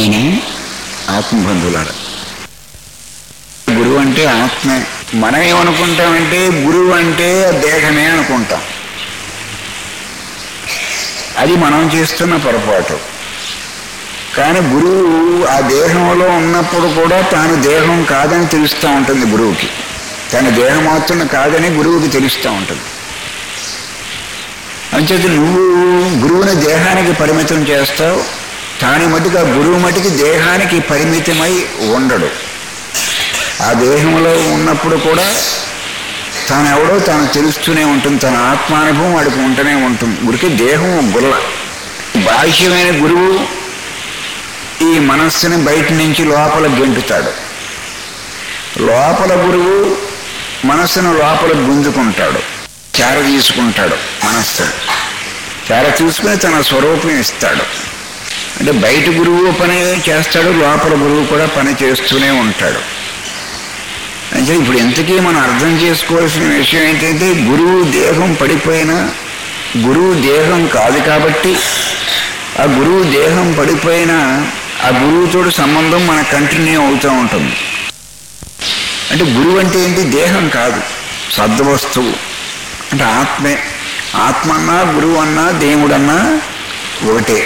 ప్రియమైన ఆత్మబంధువులారా గురువు అంటే ఆత్మే మనం ఏమనుకుంటామంటే గురువు అంటే దేహమే అనుకుంటాం అది మనం చేస్తున్న పొరపాటు కానీ గురువు ఆ దేహంలో ఉన్నప్పుడు కూడా తాను దేహం కాదని తెలుస్తూ ఉంటుంది గురువుకి తన దేహం మాత్రం కాదని గురువుకి తెలుస్తూ ఉంటుంది అంచేత నువ్వు గురువుని దేహానికి పరిమితం చేస్తావు తాను మటుకు ఆ గురువు మటుకి దేహానికి పరిమితమై ఉండడు ఆ దేహంలో ఉన్నప్పుడు కూడా తాను ఎవడో తాను తెలుస్తూనే ఉంటుంది తన ఆత్మానుభవం వాడికి ఉంటూనే ఉంటుంది గురికి దేహం గుల్ల బాహ్యమైన గురువు ఈ మనస్సుని బయట నుంచి లోపల గెంటుతాడు లోపల గురువు మనస్సును లోపల గుంజుకుంటాడు చేర తీసుకుంటాడు మనస్సును చేర తీసుకుని తన స్వరూపం ఇస్తాడు అంటే బయట గురువు పని చేస్తాడు లోపల గురువు కూడా పని చేస్తూనే ఉంటాడు అంటే ఇప్పుడు ఎంతకీ మనం అర్థం చేసుకోవాల్సిన విషయం ఏంటంటే గురువు దేహం పడిపోయినా గురువు దేహం కాదు కాబట్టి ఆ గురువు దేహం పడిపోయినా ఆ గురువుతో సంబంధం మన కంటిన్యూ అవుతూ ఉంటుంది అంటే గురువు అంటే ఏంటి దేహం కాదు సద్వస్తువు అంటే ఆత్మే ఆత్మ అన్నా గురువు అన్నా దేవుడన్నా ఒకటే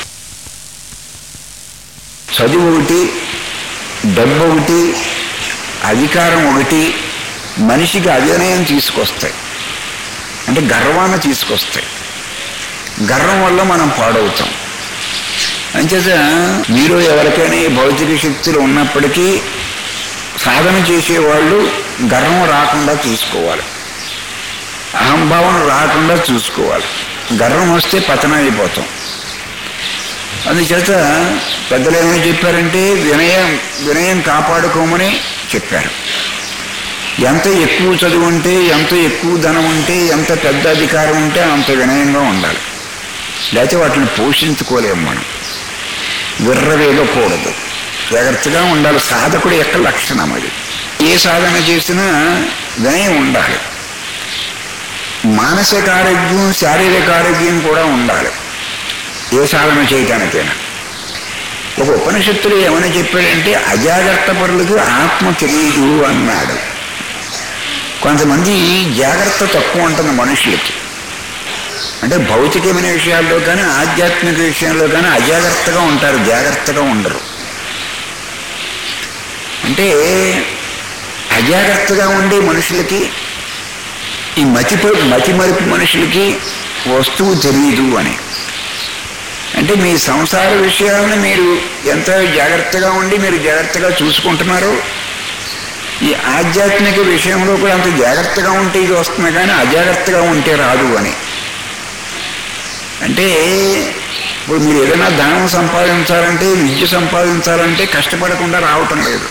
చదువు ఒకటి డబ్బు ఒకటి అధికారం ఒకటి మనిషికి అవినయం తీసుకొస్తాయి అంటే గర్వాన్ని తీసుకొస్తాయి గర్వం వల్ల మనం పాడవుతాం అంచేత మీరు ఎవరికైనా ఈ భౌతిక శక్తులు ఉన్నప్పటికీ సాధన చేసేవాళ్ళు గర్వం రాకుండా చూసుకోవాలి అహంభావం రాకుండా చూసుకోవాలి గర్వం వస్తే పతనం అయిపోతాం అందుచేత పెద్దలు ఏమని చెప్పారంటే వినయం వినయం కాపాడుకోమని చెప్పారు ఎంత ఎక్కువ చదువు ఉంటే ఎంత ఎక్కువ ధనం ఉంటే ఎంత పెద్ద అధికారం ఉంటే అంత వినయంగా ఉండాలి లేకపోతే వాటిని పోషించుకోలేము మనం విర్రవేగకూడదు జాగ్రత్తగా ఉండాలి సాధకుడు యొక్క లక్షణం అది ఏ సాధన చేసినా వినయం ఉండాలి మానసిక ఆరోగ్యం శారీరక ఆరోగ్యం కూడా ఉండాలి ఏ సాధన చేయటానికైనా ఒక ఉపనిషత్తులు ఏమని చెప్పాడంటే అజాగ్రత్త పరులకు ఆత్మ తెలియదు అన్నాడు కొంతమంది జాగ్రత్త తక్కువ ఉంటుంది మనుషులకి అంటే భౌతికమైన విషయాల్లో కానీ ఆధ్యాత్మిక విషయంలో కానీ అజాగ్రత్తగా ఉంటారు జాగ్రత్తగా ఉండరు అంటే అజాగ్రత్తగా ఉండే మనుషులకి ఈ మతి మతి మరుపు మనుషులకి వస్తువు తెలియదు అని అంటే మీ సంసార విషయాలను మీరు ఎంత జాగ్రత్తగా ఉండి మీరు జాగ్రత్తగా చూసుకుంటున్నారో ఈ ఆధ్యాత్మిక విషయంలో కూడా అంత జాగ్రత్తగా ఉంటే ఇది వస్తుంది కానీ అజాగ్రత్తగా ఉంటే రాదు అని అంటే ఇప్పుడు మీరు ఏదైనా ధనం సంపాదించాలంటే విద్య సంపాదించాలంటే కష్టపడకుండా రావటం లేదు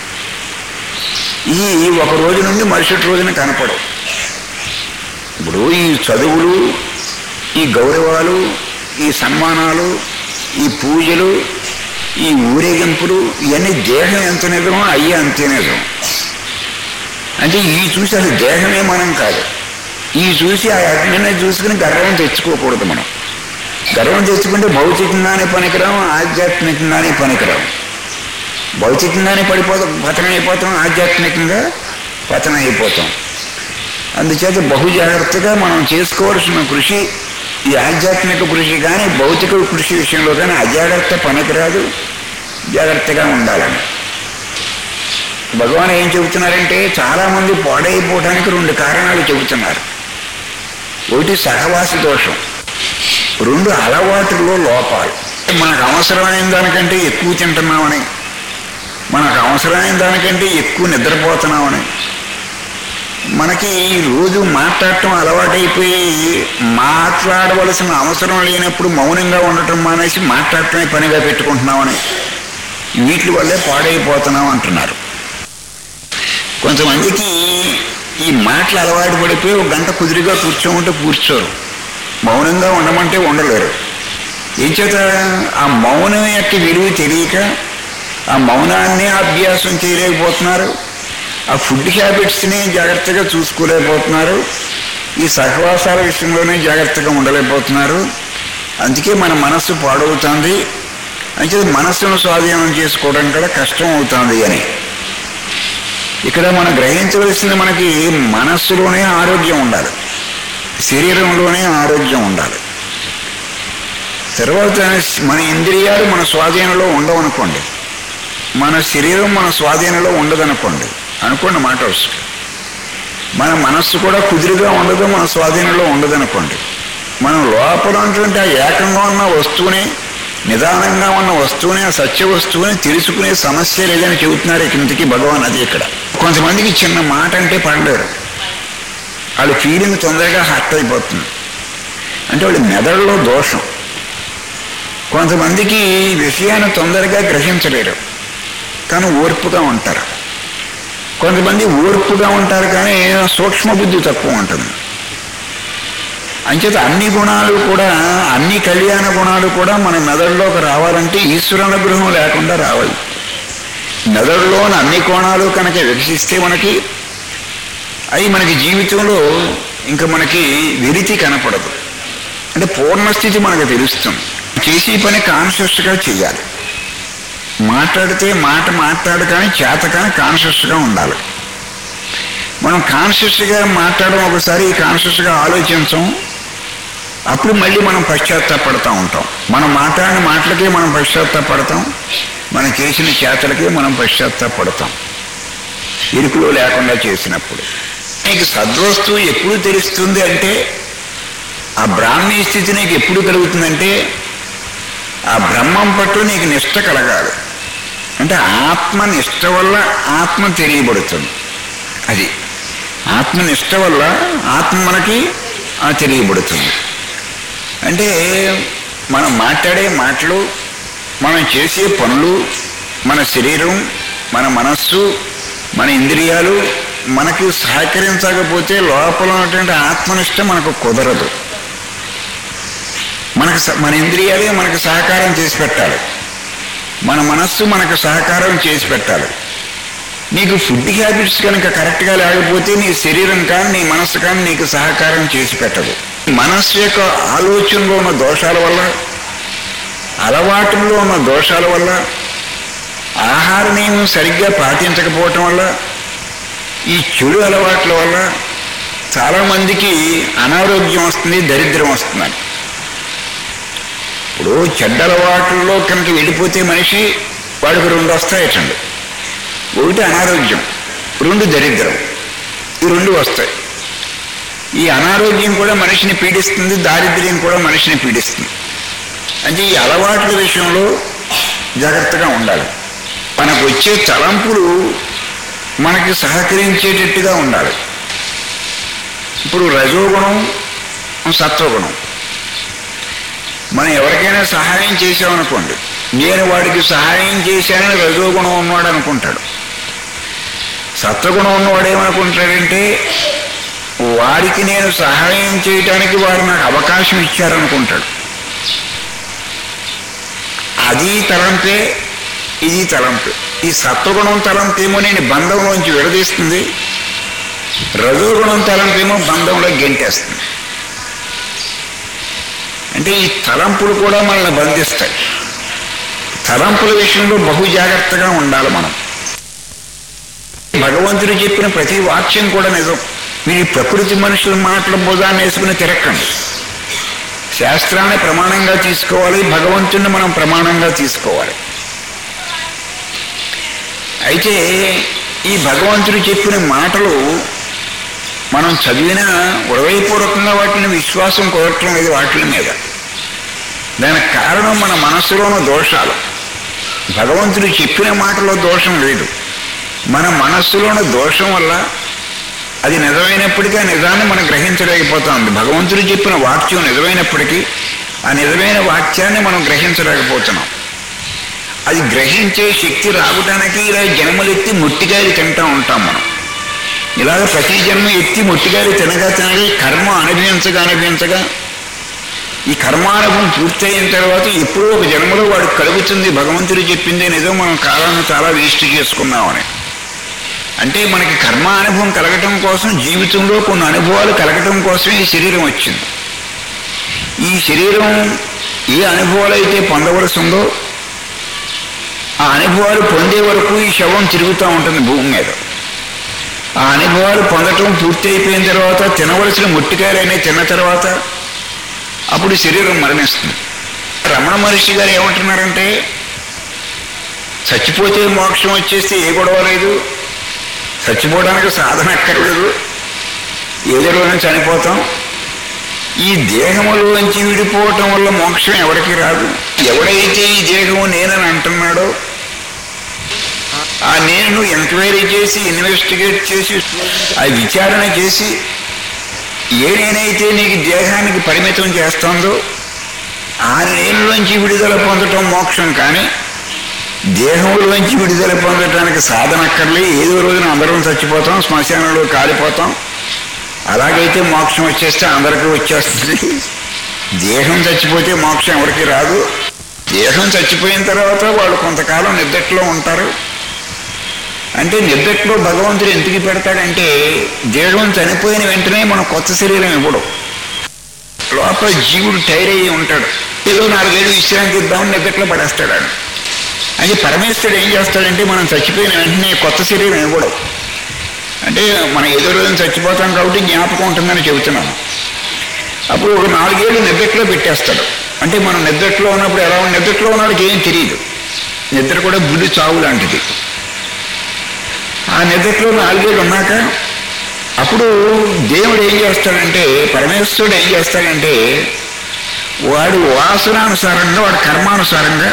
ఈ ఒక రోజు నుండి మరుసటి రోజున కనపడవు ఇప్పుడు ఈ చదువులు ఈ గౌరవాలు ఈ సన్మానాలు ఈ పూజలు ఈ ఊరేగింపులు ఇవన్నీ దేహం ఎంత నిజమో అయ్యే అంతే నిజం అంటే ఈ చూసి అసలు దేహమే మనం కాదు ఈ చూసి ఆ అగ్నిని చూసుకుని గర్వం తెచ్చుకోకూడదు మనం గర్వం తెచ్చుకుంటే భౌతికంగానే పనికిరాం ఆధ్యాత్మికంగానే పనికిరాం భౌతికంగానే పడిపోతాం పతనం అయిపోతాం ఆధ్యాత్మికంగా పతనం అయిపోతాం అందుచేత బహు జాగ్రత్తగా మనం చేసుకోవాల్సిన కృషి ఈ ఆధ్యాత్మిక కృషి కానీ భౌతిక కృషి విషయంలో కానీ అజాగ్రత్త పనికిరాదు జాగ్రత్తగా ఉండాలని భగవాన్ ఏం చెబుతున్నారంటే చాలామంది పాడైపోవడానికి రెండు కారణాలు చెబుతున్నారు ఒకటి సహవాస దోషం రెండు అలవాటుల్లో లోపాలు మనకు అవసరమైన దానికంటే ఎక్కువ తింటున్నామని మనకు అవసరమైన దానికంటే ఎక్కువ నిద్రపోతున్నామని మనకి రోజు మాట్లాడటం అలవాటైపోయి మాట్లాడవలసిన అవసరం లేనప్పుడు మౌనంగా ఉండటం మానేసి మాట్లాడటమే పనిగా పెట్టుకుంటున్నామని వీటి వల్లే పాడైపోతున్నాం అంటున్నారు కొంతమందికి ఈ మాటలు అలవాటు పడిపోయి ఒక గంట కుదిరిగా కూర్చోమంటే కూర్చోరు మౌనంగా ఉండమంటే ఉండలేరు ఏం చేత ఆ మౌనం యొక్క విలువ తెలియక ఆ మౌనాన్ని అభ్యాసం చేయలేకపోతున్నారు ఆ ఫుడ్ హ్యాబిట్స్ని జాగ్రత్తగా చూసుకోలేకపోతున్నారు ఈ సహవాసాల విషయంలోనే జాగ్రత్తగా ఉండలేకపోతున్నారు అందుకే మన మనస్సు పాడవుతుంది అంటే మనస్సును స్వాధీనం చేసుకోవడం కూడా కష్టం అవుతుంది అని ఇక్కడ మనం గ్రహించవలసింది మనకి మనస్సులోనే ఆరోగ్యం ఉండాలి శరీరంలోనే ఆరోగ్యం ఉండాలి తర్వాత మన ఇంద్రియాలు మన స్వాధీనంలో ఉండవనుకోండి మన శరీరం మన స్వాధీనంలో ఉండదనుకోండి అనుకోండి మాట వస్తుంది మన మనస్సు కూడా కుదురుగా ఉండదు మన స్వాధీనంలో ఉండదనుకోండి మనం లోపల ఉన్నటువంటి ఆ ఏకంగా ఉన్న వస్తువుని నిదానంగా ఉన్న వస్తువుని ఆ సత్య వస్తువుని తెలుసుకునే సమస్య లేదని చెబుతున్నారు ఇంటికి భగవాన్ అది ఇక్కడ కొంతమందికి చిన్న మాట అంటే పడలేరు వాళ్ళ ఫీలింగ్ తొందరగా హర్ట్ అయిపోతుంది అంటే వాళ్ళ మెదడులో దోషం కొంతమందికి విషయాన్ని తొందరగా గ్రహించలేరు కానీ ఓర్పుగా ఉంటారు కొంతమంది ఓర్పుగా ఉంటారు కానీ సూక్ష్మ బుద్ధి తక్కువ ఉంటుంది అంచేత అన్ని గుణాలు కూడా అన్ని కళ్యాణ గుణాలు కూడా మన మెదడులోకి రావాలంటే ఈశ్వర అనుగ్రహం లేకుండా రావాలి మెదడులోని అన్ని కోణాలు కనుక వికసిస్తే మనకి అవి మనకి జీవితంలో ఇంకా మనకి విరితి కనపడదు అంటే పూర్ణస్థితి మనకు తెలుస్తుంది చేసే పని కాన్షియస్గా చేయాలి మాట్లాడితే మాట మాట్లాడు కానీ చేత కానీ కాన్షియస్గా ఉండాలి మనం కాన్షియస్గా మాట్లాడడం ఒకసారి కాన్షియస్గా ఆలోచించం అప్పుడు మళ్ళీ మనం పశ్చాత్తాపడతా ఉంటాం మనం మాట్లాడిన మాటలకే మనం పశ్చాత్తాపడతాం మనం చేసిన చేతలకే మనం పశ్చాత్తాపడతాం ఇరుకులో లేకుండా చేసినప్పుడు నీకు సద్వస్తువు ఎప్పుడు తెలుస్తుంది అంటే ఆ బ్రాహ్మీ స్థితి నీకు ఎప్పుడు కలుగుతుందంటే ఆ బ్రహ్మం పట్ల నీకు నిష్ట కలగాలి అంటే ఆత్మ నిష్ట వల్ల ఆత్మ తెలియబడుతుంది అది ఆత్మ నిష్ట వల్ల ఆత్మ మనకి ఆ తెలియబడుతుంది అంటే మనం మాట్లాడే మాటలు మనం చేసే పనులు మన శరీరం మన మనస్సు మన ఇంద్రియాలు మనకి సహకరించకపోతే లోపల ఉన్నటువంటి ఆత్మనిష్ట మనకు కుదరదు మనకు స- మన ఇంద్రియాలే మనకు సహకారం చేసి పెట్టాలి మన మనస్సు మనకు సహకారం చేసి పెట్టాలి నీకు ఫుడ్ హ్యాబిట్స్ కనుక కరెక్ట్గా లేకపోతే నీ శరీరం కానీ నీ మనస్సు కానీ నీకు సహకారం చేసి పెట్టదు మనస్సు యొక్క ఆలోచనలో ఉన్న దోషాల వల్ల అలవాటుల్లో ఉన్న దోషాల వల్ల ఆహార నియమం సరిగ్గా పాటించకపోవటం వల్ల ఈ చెడు అలవాట్ల వల్ల చాలామందికి అనారోగ్యం వస్తుంది దరిద్రం వస్తుందని ఇప్పుడు చెడ్డ అలవాట్లలో కనుక వెళ్ళిపోతే మనిషి వాడికి రెండు వస్తాయటండి ఒకటి అనారోగ్యం రెండు దరిద్రం ఈ రెండు వస్తాయి ఈ అనారోగ్యం కూడా మనిషిని పీడిస్తుంది దారిద్ర్యం కూడా మనిషిని పీడిస్తుంది అంటే ఈ అలవాట్ల విషయంలో జాగ్రత్తగా ఉండాలి మనకు వచ్చే తలంపులు మనకి సహకరించేటట్టుగా ఉండాలి ఇప్పుడు రజోగుణం సత్వగుణం మనం ఎవరికైనా సహాయం చేసామనుకోండి నేను వాడికి సహాయం చేశానని రజోగుణం ఉన్నవాడు అనుకుంటాడు సత్వగుణం ఉన్నవాడు ఏమనుకుంటాడంటే వాడికి నేను సహాయం చేయటానికి వాడు నాకు అవకాశం ఇచ్చారనుకుంటాడు అది తలంపే ఇది తలంపే ఈ సత్వగుణం తలంపేమో నేను బంధంలోంచి విడదీస్తుంది రజోగుణం తలంపేమో బంధంలో గెంటేస్తుంది అంటే ఈ తలంపులు కూడా మనల్ని బంధిస్తాయి తలంపుల విషయంలో బహు జాగ్రత్తగా ఉండాలి మనం భగవంతుడు చెప్పిన ప్రతి వాక్యం కూడా నిజం మీరు ఈ ప్రకృతి మనుషుల మాటల బోధాన్ని వేసుకుని తిరక్కండి శాస్త్రాన్ని ప్రమాణంగా తీసుకోవాలి భగవంతుడిని మనం ప్రమాణంగా తీసుకోవాలి అయితే ఈ భగవంతుడు చెప్పిన మాటలు మనం చదివిన హృదయపూర్వకంగా వాటిని విశ్వాసం కుదరటం లేదు వాటి మీద దానికి కారణం మన మనస్సులో ఉన్న దోషాలు భగవంతుడు చెప్పిన మాటలో దోషం లేదు మన మనస్సులో ఉన్న దోషం వల్ల అది నిజమైనప్పటికీ ఆ నిజాన్ని మనం గ్రహించలేకపోతుంది భగవంతుడు చెప్పిన వాక్యం నిజమైనప్పటికీ ఆ నిజమైన వాక్యాన్ని మనం గ్రహించలేకపోతున్నాం అది గ్రహించే శక్తి రావడానికి ఇలా జన్మలెత్తి మొట్టికాయలు తింటూ ఉంటాం మనం ఇలాగ ప్రతి జన్మ ఎత్తి మొట్టికాయలు తినగా తినగా కర్మ అనుభవించగా అనుభవించగా ఈ కర్మానుభవం పూర్తయిన తర్వాత ఎప్పుడో ఒక జన్మలో వాడికి కలుగుతుంది భగవంతుడు చెప్పిందే నిజం మనం కాలాన్ని చాలా వేస్ట్ చేసుకున్నామని అంటే మనకి కర్మ అనుభవం కలగటం కోసం జీవితంలో కొన్ని అనుభవాలు కలగటం కోసమే ఈ శరీరం వచ్చింది ఈ శరీరం ఏ అనుభవాలు అయితే పొందవలసి ఉందో ఆ అనుభవాలు పొందే వరకు ఈ శవం తిరుగుతూ ఉంటుంది భూమి మీద ఆ అనుభవాలు పొందటం పూర్తి అయిపోయిన తర్వాత తినవలసిన ముట్టికాయలైనా తిన్న తర్వాత అప్పుడు శరీరం మరణిస్తుంది రమణ మహర్షి గారు ఏమంటున్నారంటే చచ్చిపోతే మోక్షం వచ్చేస్తే ఏ గొడవ లేదు చచ్చిపోవడానికి సాధన అక్కర్లేదు ఏదోలోనే చనిపోతాం ఈ దేహములోంచి విడిపోవటం వల్ల మోక్షం ఎవరికి రాదు ఎవడైతే ఈ దేహము నేనని అంటున్నాడో ఆ నేను ఎంక్వైరీ చేసి ఇన్వెస్టిగేట్ చేసి ఆ విచారణ చేసి ఏ నేనైతే నీకు దేహానికి పరిమితం చేస్తుందో ఆ నేనులోంచి విడుదల పొందటం మోక్షం కానీ దేహంలోంచి విడుదల పొందటానికి సాధన అక్కర్లే ఏదో రోజున అందరం చచ్చిపోతాం శ్మశానంలో కాలిపోతాం అలాగైతే మోక్షం వచ్చేస్తే అందరికీ వచ్చేస్తుంది దేహం చచ్చిపోతే మోక్షం ఎవరికి రాదు దేహం చచ్చిపోయిన తర్వాత వాళ్ళు కొంతకాలం నిద్దట్లో ఉంటారు అంటే నిద్దట్లో భగవంతుడు ఎందుకు పెడతాడంటే దేహం చనిపోయిన వెంటనే మన కొత్త శరీరం ఇవ్వడం లోపల జీవుడు టైర్ అయ్యి ఉంటాడు ఏదో నాలుగేళ్ళు విశ్రాంతి ఇద్దామని నిద్దట్లో పడేస్తాడు ఆయన. అంటే పరమేశ్వరుడు ఏం చేస్తాడంటే మనం చచ్చిపోయిన వెంటనే కొత్త శరీరం ఇవ్వడం అంటే మనం ఏదో రోజున చచ్చిపోతాం కాబట్టి జ్ఞాపకం ఉంటుందని చెబుతున్నాను అప్పుడు ఒక నాలుగేళ్ళు నిద్రట్లో పెట్టేస్తాడు అంటే మనం నిద్రట్లో ఉన్నప్పుడు ఎలా ఉన్న నిద్రట్లో ఉన్నాడికి ఏం తెలియదు నిద్ర కూడా బుల్లి చావు లాంటిది ఆ నిద్రలో నాలుగేళ్ళు ఉన్నాక అప్పుడు దేవుడు ఏం చేస్తాడంటే పరమేశ్వరుడు ఏం చేస్తాడంటే వాడు వాసనానుసారంగా వాడి కర్మానుసారంగా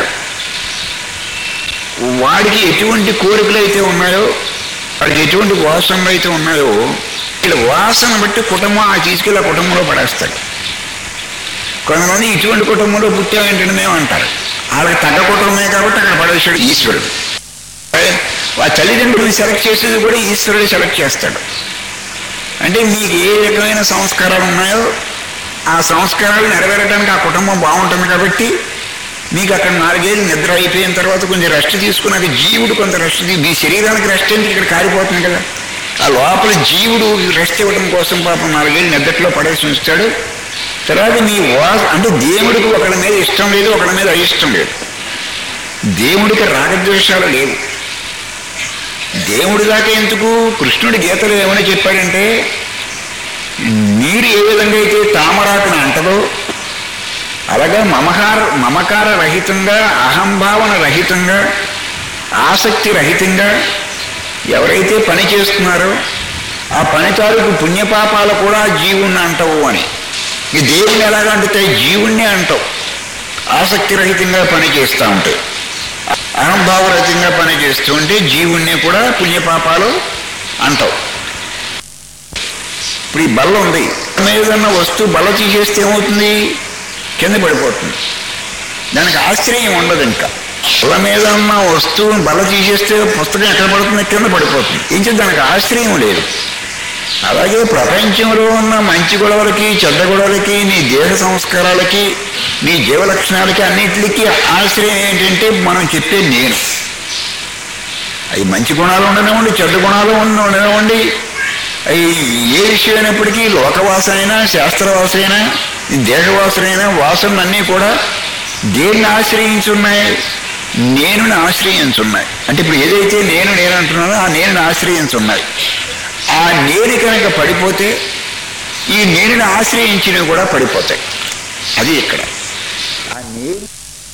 వాడికి ఎటువంటి కోరికలు అయితే ఉన్నాయో వాడికి ఎటువంటి వాసనలు అయితే ఉన్నాయో ఇలా వాసన బట్టి కుటుంబం ఆ తీసుకెళ్ళి ఆ కుటుంబంలో పడేస్తాడు కొంతమంది ఇటువంటి కుటుంబంలో పుట్టామేంటని మేము అంటారు వాళ్ళకి తగ్గ కుటుంబమే కాబట్టి అక్కడ పడేసాడు ఈశ్వరుడు ఆ తల్లిదండ్రులను సెలెక్ట్ చేసేది కూడా ఈశ్వరుడు సెలెక్ట్ చేస్తాడు అంటే మీకు ఏ రకమైన సంస్కారాలు ఉన్నాయో ఆ సంస్కారాలు నెరవేరడానికి ఆ కుటుంబం బాగుంటుంది కాబట్టి మీకు అక్కడ నాలుగేళ్ళు నిద్ర అయిపోయిన తర్వాత కొంచెం రెస్ట్ తీసుకున్నాక జీవుడు కొంత రెస్ట్ తీ- మీ శరీరానికి రెస్ట్ ఎందుకు ఇక్కడ కారిపోతుంది కదా ఆ లోపల జీవుడు రెస్ట్ ఇవ్వడం కోసం పాపం నాలుగేళ్ళు నిద్రలో పడేసి ఉంచుతాడు తర్వాత మీ వాస అంటే దేవుడికి ఒకళ్ళ మీద ఇష్టం లేదు ఒకళ్ళ మీద అయిష్టం లేదు దేవుడికి రాగద్వేషాలు లేవు దేవుడి దాకా ఎందుకు కృష్ణుడి గీతలో ఏమని చెప్పాడంటే నీరు ఏ విధంగా అయితే తామరాకుని అంటదో అలాగే మమకార మమకార రహితంగా అహంభావన రహితంగా ఆసక్తి రహితంగా ఎవరైతే పని చేస్తున్నారో ఆ పని తాలూకు పుణ్యపాపాలు కూడా జీవుణ్ణి అంటవు అని ఈ దేవుణ్ణి ఎలాగ అంటుతాయి జీవుణ్ణి అంటావు ఆసక్తి రహితంగా పని చేస్తూ ఉంటాయి అహంభావరహితంగా పని చేస్తూ ఉంటే జీవుణ్ణి కూడా పుణ్యపాపాలు అంటావు ఇప్పుడు ఈ బల్ల ఉంది ఏదన్నా వస్తువు బల్ల తీసేస్తే ఏమవుతుంది కింద పడిపోతుంది దానికి ఆశ్చర్యం ఉండదు ఇంకా బల్ల మీద ఉన్న వస్తువుని బల్ల తీసేస్తే పుస్తకం ఎక్కడ పడుతుంది కింద పడిపోతుంది ఇంక దానికి ఆశ్చర్యం లేదు అలాగే ప్రపంచంలో ఉన్న మంచి గొడవలకి చెడ్డ గొడవలకి నీ దేహ సంస్కారాలకి నీ జీవ లక్షణాలకి అన్నిటికీ ఆశ్రయం ఏంటంటే మనం చెప్పే నేను అవి మంచి గుణాలు ఉండనివ్వండి చెడ్డ గుణాలు ఉన్న- ఉండనివ్వండి అవి ఏ విషయం అయినప్పటికీ లోకవాసనైనా శాస్త్రవాసైనా ఈ దేహవాసనైనా వాసనలన్నీ కూడా దేన్ని ఆశ్రయించున్నాయి నేనుని ఆశ్రయించున్నాయి అంటే ఇప్పుడు ఏదైతే నేను నేను అంటున్నానో ఆ నేనుని ఆశ్రయించున్నాయి ఆ నేను కనుక పడిపోతే ఈ నేనుని ఆశ్రయించినవి కూడా పడిపోతాయి అది ఇక్కడ ఆ నేను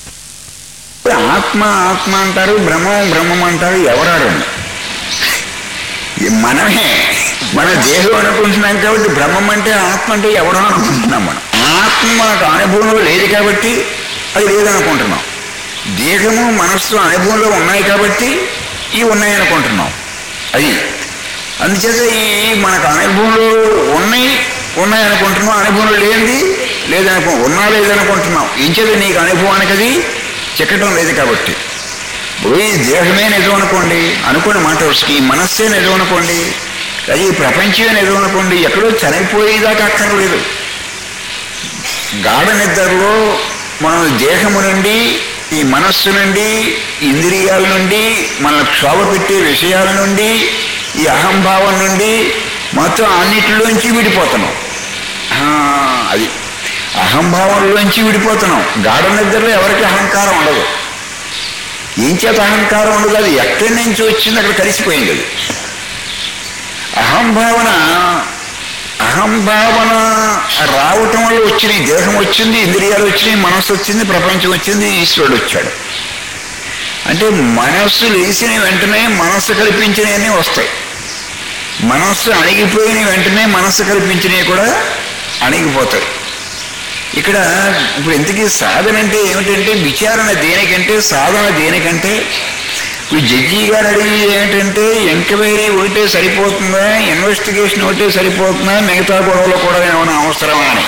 ఆత్మ ఆత్మ అంటారు బ్రహ్మం బ్రహ్మం అంటారు ఎవరాడండి ఇది మనమే మన దేహం అనుకుంటున్నాం కాబట్టి బ్రహ్మం అంటే ఆత్మ అంటే ఎవరో అనుకుంటున్నాం మనం ఆత్మ మనకు అనుభవంలో లేదు కాబట్టి అది లేదనుకుంటున్నాం దేహము మనస్సు అనుభవంలో ఉన్నాయి కాబట్టి ఇవి ఉన్నాయనుకుంటున్నాం అది అందుచేత ఈ మనకు అనుభవంలో ఉన్నాయి ఉన్నాయనుకుంటున్నాం అనుభవంలో లేనిది లేదనుకో ఉన్నా లేదనుకుంటున్నాం ఇంచేది నీకు అనుభవానికి అది చిక్కటం లేదు కాబట్టి ఇప్పుడు ఈ దేహమే నిజం అనుకోండి అనుకోండి మాట వరుసకి ఈ మనస్సే నిజం అనుకోండి అది ఈ ప్రపంచమే నిజం అనుకోండి ఎక్కడో చనిపోయేదాకా అక్కర్లేదు గాఢ నిద్రలో మనం దేహము నుండి ఈ మనస్సు నుండి ఇంద్రియాల నుండి మన క్షోభ పెట్టే విషయాల నుండి ఈ అహంభావం నుండి మొత్తం అన్నిటిలోంచి విడిపోతున్నాం ఆ, అది అహంభావంలోంచి విడిపోతున్నాం గాఢ నిద్రలో ఎవరికి అహంకారం ఉండదు ఏం చేత అహంకారం ఉండదు అది ఎక్కడి నుంచి వచ్చింది అక్కడ కలిసిపోయింది అది అహంభావన అహంభావన రావటం వల్ల వచ్చిన ఈ దేహం వచ్చింది ఇంద్రియాలు వచ్చినాయి మనస్సు వచ్చింది ప్రపంచం వచ్చింది ఈశ్వరుడు వచ్చాడు అంటే మనస్సు లేచిన వెంటనే మనస్సు కల్పించినవన్నీ వస్తాయి మనస్సు అణిగిపోయిన వెంటనే మనస్సు కల్పించినవి కూడా అణిగిపోతాయి ఇక్కడ ఇప్పుడు ఇంతకీ సాధన అంటే ఏమిటంటే విచారణ దేనికంటే సాధన దేనికంటే ఇప్పుడు జడ్జి గారు అడిగి ఏంటంటే ఎంక్వైరీ ఒకటే సరిపోతుందా ఇన్వెస్టిగేషన్ ఒకటే సరిపోతుందా మిగతా గొడవలు కూడా ఏమైనా అవసరమా అని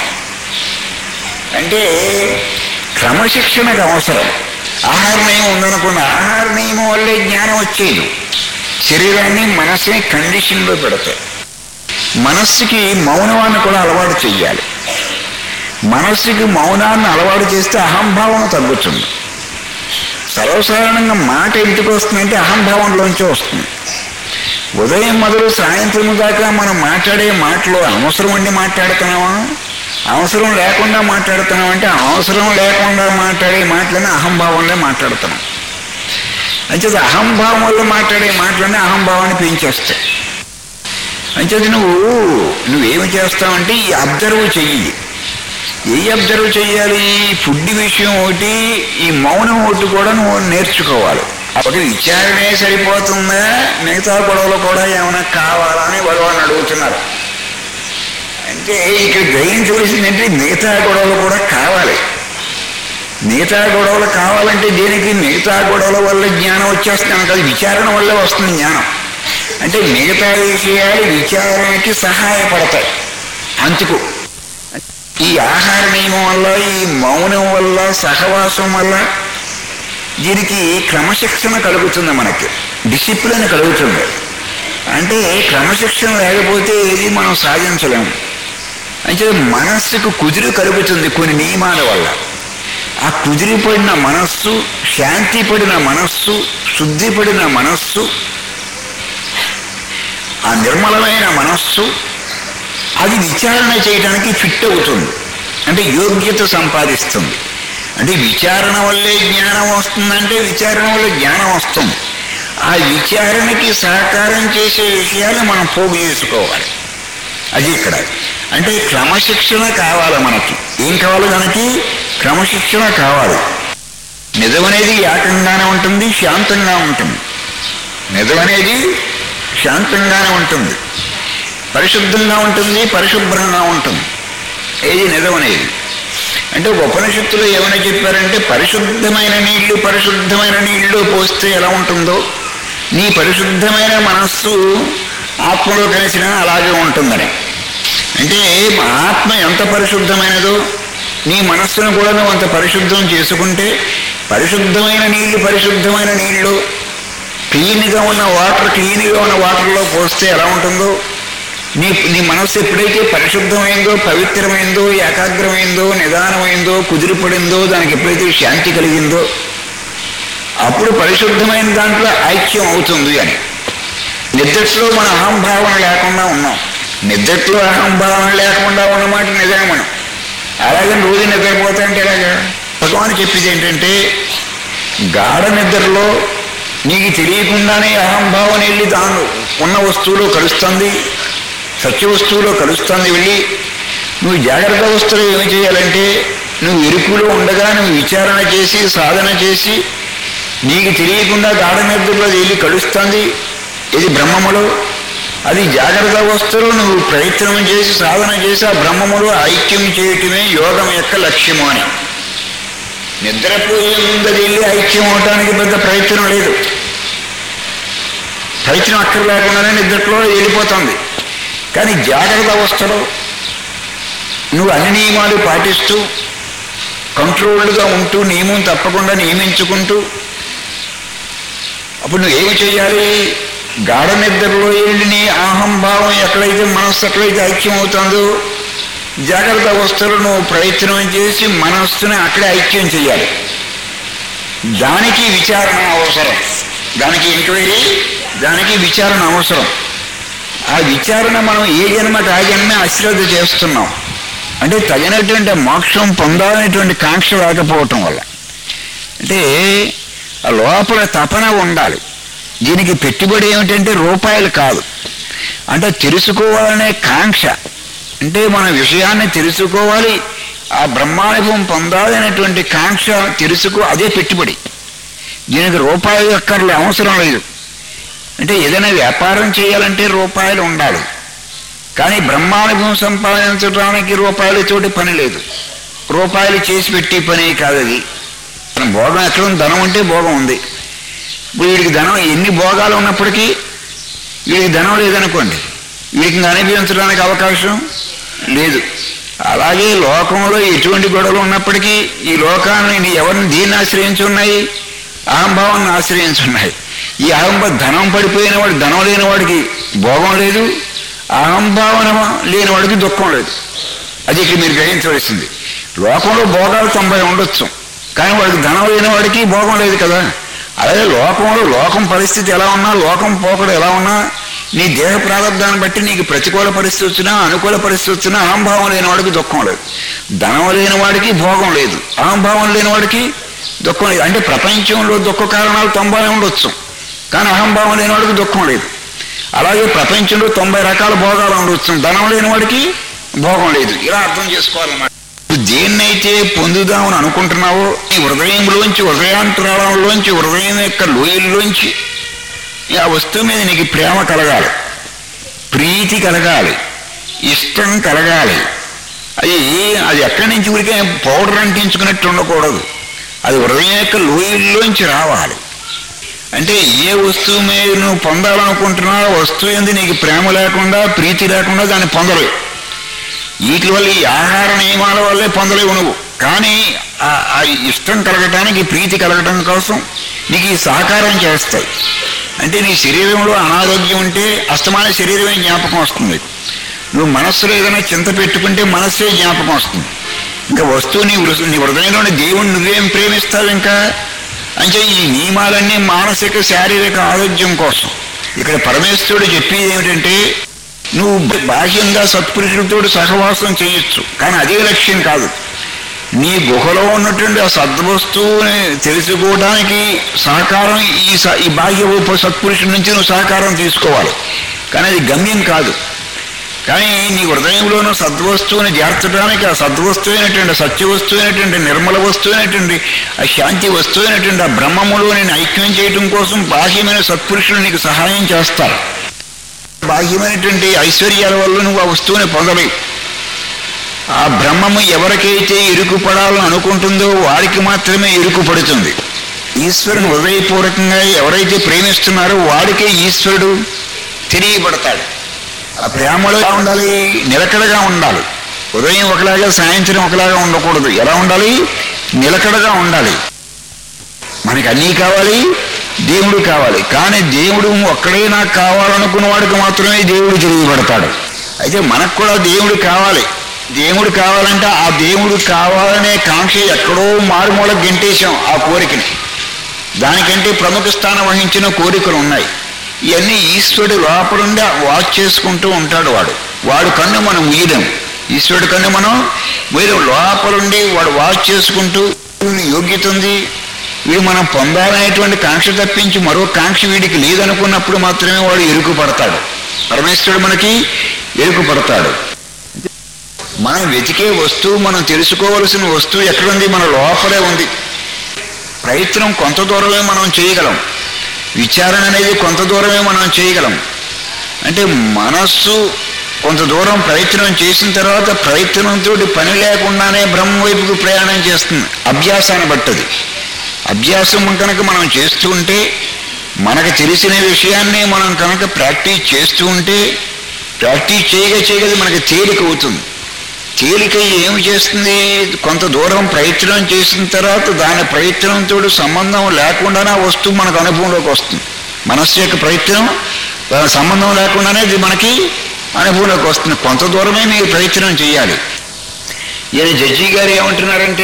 అంటే క్రమశిక్షణకు అవసరం ఆహార నియమం ఉందనుకున్న ఆహార నియమం వల్లే జ్ఞానం వచ్చేది శరీరాన్ని మనసుని కండిషన్లో పెడతాయి మనస్సుకి మౌనవాన్ని కూడా అలవాటు చెయ్యాలి మనస్సుకి మౌనాన్ని అలవాటు చేస్తే అహంభావం తగ్గుతుంది సర్వసాధారణంగా మాట ఎందుకు వస్తుందంటే అహంభావంలోంచి వస్తుంది ఉదయం మొదలు సాయంత్రం దాకా మనం మాట్లాడే మాటలు అవసరం ఉండి మాట్లాడుతున్నామా అవసరం లేకుండా మాట్లాడుతున్నాం అంటే అవసరం లేకుండా మాట్లాడే మాటలని అహంభావంలో మాట్లాడుతున్నాం అంచేది అహంభావం వల్ల మాట్లాడే మాటలన్నీ అహంభావాన్ని పెంచేస్తాయి అంచేది నువ్వు నువ్వేమి చేస్తావంటే ఈ అబ్జర్వ్ చెయ్యి ఏ అబ్జర్వ్ చేయాలి ఫుడ్ విషయం ఒకటి ఈ మౌనం ఒకటి కూడా నువ్వు నేర్చుకోవాలి ఒకటి విచారణే సరిపోతుందా మిగతా గొడవలు కూడా ఏమైనా కావాలా అని భగవాన్ అడుగుతున్నారు అంటే ఇక్కడ గ్రహించవలసిందంటే మిగతా గొడవలు కూడా కావాలి మిగతా గొడవలు కావాలంటే దేనికి మిగతా గొడవల వల్ల జ్ఞానం వచ్చేస్తుంది కదా విచారణ వల్ల వస్తుంది జ్ఞానం అంటే మిగతా విషయాలు విచారణకి సహాయపడతాయి అందుకు ఈ ఆహార నియమం వల్ల ఈ మౌనం వల్ల సహవాసం వల్ల దీనికి క్రమశిక్షణ కలుగుతుంది మనకి డిసిప్లిన్ కలుగుతుంది అంటే క్రమశిక్షణ లేకపోతే ఏది మనం సాధించలేము అంటే మనస్సుకు కుదిరి కలుగుతుంది కొన్ని నియమాల వల్ల ఆ కుదిరిపడిన మనస్సు శాంతి పడిన మనస్సు శుద్ధిపడిన మనస్సు ఆ నిర్మలమైన మనస్సు అది విచారణ చేయడానికి ఫిట్ అవుతుంది అంటే యోగ్యత సంపాదిస్తుంది అంటే విచారణ వల్లే జ్ఞానం వస్తుందంటే విచారణ వల్ల జ్ఞానం వస్తుంది ఆ విచారణకి సహకారం చేసే విషయాలు మనం పోగు చేసుకోవాలి అది ఇక్కడ అంటే క్రమశిక్షణ కావాలి మనకి ఏం కావాలి మనకి క్రమశిక్షణ కావాలి నిజమనేది ఏకంగానే ఉంటుంది శాంతంగా ఉంటుంది నిజమనేది శాంతంగానే ఉంటుంది పరిశుద్ధంగా ఉంటుంది పరిశుభ్రంగా ఉంటుంది ఏది నిజమనేది అంటే ఉపనిషత్తులు ఏమైనా చెప్పారంటే పరిశుద్ధమైన నీళ్లు పరిశుద్ధమైన నీళ్లు పోస్తే ఎలా ఉంటుందో నీ పరిశుద్ధమైన మనస్సు ఆత్మలో కలిసినా అలాగే ఉంటుందని అంటే ఆత్మ ఎంత పరిశుద్ధమైనదో నీ మనస్సును కూడా నువ్వు అంత పరిశుద్ధం చేసుకుంటే పరిశుద్ధమైన నీళ్లు పరిశుద్ధమైన నీళ్లు క్లీన్గా ఉన్న వాటర్ క్లీన్గా ఉన్న వాటర్లో పోస్తే ఎలా ఉంటుందో నీ నీ మనస్సు ఎప్పుడైతే పరిశుద్ధమైందో పవిత్రమైందో ఏకాగ్రమైందో నిదానమైందో కుదిరిపడిందో దానికి ఎప్పుడైతే శాంతి కలిగిందో అప్పుడు పరిశుద్ధమైన దాంట్లో ఐక్యం అవుతుంది అని నిద్రలో మన అహంభావన లేకుండా ఉన్నాం నిద్రలో అహంభావన లేకుండా ఉన్నమాట నిజమే మనం అలాగే రోజు నిద్రపోతా అంటే ఎలాగా భగవాన్ చెప్పేది ఏంటంటే గాఢ నిద్రలో నీకు తెలియకుండానే అహంభావన వెళ్ళి దాని ఉన్న వస్తువులో కలుస్తుంది సత్య వస్తువులో కలుస్తుంది వెళ్ళి నువ్వు జాగ్రత్త అవస్థలో ఏమి చేయాలంటే నువ్వు ఎరుకులో ఉండగా నువ్వు విచారణ చేసి సాధన చేసి నీకు తెలియకుండా గాఢ నిద్రలో వెళ్ళి కలుస్తుంది ఇది బ్రహ్మములో అది జాగ్రత్త అవస్థలో నువ్వు ప్రయత్నం చేసి సాధన చేసి ఆ బ్రహ్మములో ఐక్యం చేయటమే యోగం యొక్క లక్ష్యము అని నిద్రపోయే ముందు అది వెళ్ళి ఐక్యం అవటానికి పెద్ద ప్రయత్నం లేదు ప్రయత్నం అక్కర్ లేకుండానే నిద్రలో వెళ్ళిపోతుంది కానీ జాగ్రత్త అవస్థలో నువ్వు అన్ని నియమాలు పాటిస్తూ కంట్రోల్డ్గా ఉంటూ నియమం తప్పకుండా నియమించుకుంటూ అప్పుడు నువ్వు ఏమి చేయాలి గాఢ నిద్రలో వెళ్ళి నీ అహంభావం ఎక్కడైతే మనస్సు ఎక్కడైతే ఐక్యం అవుతుందో జాగ్రత్త అవస్థలో నువ్వు ప్రయత్నం చేసి మనస్సుని అక్కడే ఐక్యం చేయాలి దానికి విచారణ అవసరం దానికి ఎంక్వైరీ దానికి విచారణ అవసరం ఆ విచారణ మనం ఏ జన్మకి ఆ జన్మే అశ్రద్ధ చేస్తున్నాం అంటే తగినటువంటి మోక్షం పొందాలనేటువంటి కాంక్ష రాకపోవటం వల్ల అంటే ఆ లోపల తపన ఉండాలి దీనికి పెట్టుబడి ఏమిటంటే రూపాయలు కాదు అంటే తెలుసుకోవాలనే కాంక్ష అంటే మన విషయాన్ని తెలుసుకోవాలి ఆ బ్రహ్మానుభవం పొందాలి అనేటువంటి కాంక్ష తెలుసుకో అదే పెట్టుబడి దీనికి రూపాయలు అక్కర్లే అవసరం లేదు అంటే ఏదైనా వ్యాపారం చేయాలంటే రూపాయలు ఉండాలి కానీ బ్రహ్మానుభవం సంపాదించడానికి రూపాయలతోటి పని లేదు రూపాయలు చేసి పెట్టే పని కాదు అది మన భోగం ఎక్కడ ఉంది ధనం ఉంటే భోగం ఉంది ఇప్పుడు వీడికి ధనం ఎన్ని భోగాలు ఉన్నప్పటికీ వీడికి ధనం లేదనుకోండి వీడికి ఇంకా అనిపించడానికి అవకాశం లేదు అలాగే లోకంలో ఎటువంటి గొడవలు ఉన్నప్పటికీ ఈ లోకాన్ని నీ ఎవరిని దీన్ని ఆశ్రయించి ఉన్నాయి అహంభావాన్ని ఆశ్రయించున్నాయి ఈ అహంభ ధనం పడిపోయిన వాడు ధనం లేని వాడికి భోగం లేదు అహంభావన లేని వాడికి దుఃఖం లేదు అది ఇక్కడ మీరు గ్రహించవలసింది లోకంలో భోగాలు తొంభై ఉండొచ్చు కానీ వాడికి ధనం లేని వాడికి భోగం లేదు కదా అలాగే లోకంలో లోకం పరిస్థితి ఎలా ఉన్నా లోకం పోకడు ఎలా ఉన్నా నీ దేహ ప్రారంభాన్ని బట్టి నీకు ప్రతికూల పరిస్థితి వచ్చినా అనుకూల పరిస్థితి వచ్చినా అహంభావం లేని వాడికి దుఃఖం లేదు ధనం లేని వాడికి భోగం లేదు అహంభావం లేని వాడికి దుఃఖం లేదు అంటే ప్రపంచంలో దుఃఖ కారణాలు తొంభై ఉండొచ్చు కానీ అహంభావం లేని వాడికి దుఃఖం లేదు అలాగే ప్రపంచంలో తొంభై రకాల భోగాలు ఉండొచ్చు ధనం లేని వాడికి భోగం లేదు ఇలా అర్థం చేసుకోవాలన్నమాట నువ్వు దేన్నైతే పొందుదామని అనుకుంటున్నావో నీ హృదయంలోంచి హృదయాంతరాళంలోంచి హృదయం యొక్క లోయల్లోంచి ఆ వస్తువు మీద నీకు ప్రేమ కలగాలి ప్రీతి కలగాలి ఇష్టం కలగాలి అది అది ఎక్కడి నుంచి ఊరికే పౌడర్ అంటించుకున్నట్టు ఉండకూడదు అది హృదయం యొక్క లోయల్లోంచి రావాలి అంటే ఏ వస్తువు మీద నువ్వు పొందాలనుకుంటున్నావో ఆ వస్తువు ఏంది నీకు ప్రేమ లేకుండా ప్రీతి లేకుండా దాన్ని పొందలేవు వీటి వల్ల ఈ ఆహార నియమాల వల్లే పొందలేవు నువ్వు కానీ ఆ- ఆ ఇష్టం కలగటానికి ప్రీతి కలగటం కోసం నీకు ఈ సహకారం చేస్తాయి అంటే నీ శరీరంలో అనారోగ్యం ఉంటే అస్తమాన శరీరమే జ్ఞాపకం వస్తుంది నువ్వు మనస్సులో ఏదైనా చింత పెట్టుకుంటే మనస్సే జ్ఞాపకం వస్తుంది ఇంకా వస్తువు నీ హృ- నీ హృదయంలోని దేవుణ్ణి నువ్వేం ప్రేమిస్తావు ఇంకా అంటే ఈ నియమాలన్నీ మానసిక శారీరక ఆరోగ్యం కోసం ఇక్కడ పరమేశ్వరుడు చెప్పేది ఏమిటంటే నువ్వు బాహ్యంగా సత్పురుషులతో సహవాసం చేయొచ్చు కానీ అదే లక్ష్యం కాదు నీ గుహలో ఉన్నటువంటి ఆ సద్వస్తువుని తెలుసుకోవడానికి సహకారం ఈ స- ఈ బాహ్య ఉప సత్పురుషుడి నుంచి నువ్వు సహకారం తీసుకోవాలి కానీ అది గమ్యం కాదు కానీ నీ హృదయంలోనూ సద్వస్తువుని చేర్చడానికి ఆ సద్వస్తువైనటువంటి సత్యవస్తువైనటువంటి నిర్మల వస్తువైనటువంటి ఆ శాంతి వస్తువైనటువంటి ఆ బ్రహ్మములో నేను ఐక్యం చేయడం కోసం బాహ్యమైన సత్పురుషులు నీకు సహాయం చేస్తారు బాహ్యమైనటువంటి ఐశ్వర్యాల వల్ల నువ్వు ఆ వస్తువుని పొందలేవు ఆ బ్రహ్మము ఎవరికైతే ఇరుకుపడాలని అనుకుంటుందో వారికి మాత్రమే ఇరుకుపడుతుంది ఈశ్వరుని హృదయపూర్వకంగా ఎవరైతే ప్రేమిస్తున్నారో వాడికే ఈశ్వరుడు తెలియబడతాడు ఆ ప్రేమలో ఎలా ఉండాలి నిలకడగా ఉండాలి ఉదయం ఒకలాగా సాయంత్రం ఒకలాగా ఉండకూడదు ఎలా ఉండాలి నిలకడగా ఉండాలి మనకి అన్నీ కావాలి దేవుడు కావాలి కానీ దేవుడు ఒక్కడే నాకు కావాలనుకున్న వాడికి మాత్రమే దేవుడు తెలియబడతాడు అయితే మనకు కూడా దేవుడు కావాలి దేవుడు కావాలంటే ఆ దేవుడు కావాలనే కాంక్ష ఎక్కడో మారుమూల గెంటేశాం ఆ కోరికని దానికంటే ప్రముఖ స్థానం వహించిన కోరికలు ఉన్నాయి ఇవన్నీ ఈశ్వరుడు లోపలుండి వాచ్ చేసుకుంటూ ఉంటాడు వాడు వాడు కన్ను మనం ఉయ్యలేం ఈశ్వరుడు కన్ను మనం మీరు లోపలుండి వాడు వాచ్ చేసుకుంటూ వీడికి యోగ్యత ఉంది వీడు మనం పొందాలనేటువంటి కాంక్ష తప్పించి మరో కాంక్ష వీడికి లేదనుకున్నప్పుడు మాత్రమే వాడు ఎరుకు పడతాడు పరమేశ్వరుడు మనకి ఎరుకు పడతాడు మనం వెతికే వస్తువు మనం తెలుసుకోవలసిన వస్తువు ఎక్కడుంది మన లోపలే ఉంది ప్రయత్నం కొంత దూరమే మనం చేయగలం విచారణ అనేది కొంత దూరమే మనం చేయగలం అంటే మనస్సు కొంత దూరం ప్రయత్నం చేసిన తర్వాత ప్రయత్నంతో పని లేకుండానే బ్రహ్మ వైపుకు ప్రయాణం చేస్తుంది అభ్యాసాన్ని బట్టది అభ్యాసం కనుక మనం చేస్తూ ఉంటే మనకు తెలిసిన విషయాన్ని మనం కనుక ప్రాక్టీస్ చేస్తూ ఉంటే ప్రాక్టీస్ చేయగా చేయగది మనకి తేలిక అవుతుంది తేలిక ఏమి చేస్తుంది కొంత దూరం ప్రయత్నం చేసిన తర్వాత దాని ప్రయత్నంతో సంబంధం లేకుండానే ఆ వస్తువు మనకు అనుభవంలోకి వస్తుంది మనస్సు యొక్క ప్రయత్నం దాని సంబంధం లేకుండానే ఇది మనకి అనుభవంలోకి వస్తుంది కొంత దూరమే మీరు ప్రయత్నం చేయాలి ఈయన జడ్జి గారు ఏమంటున్నారంటే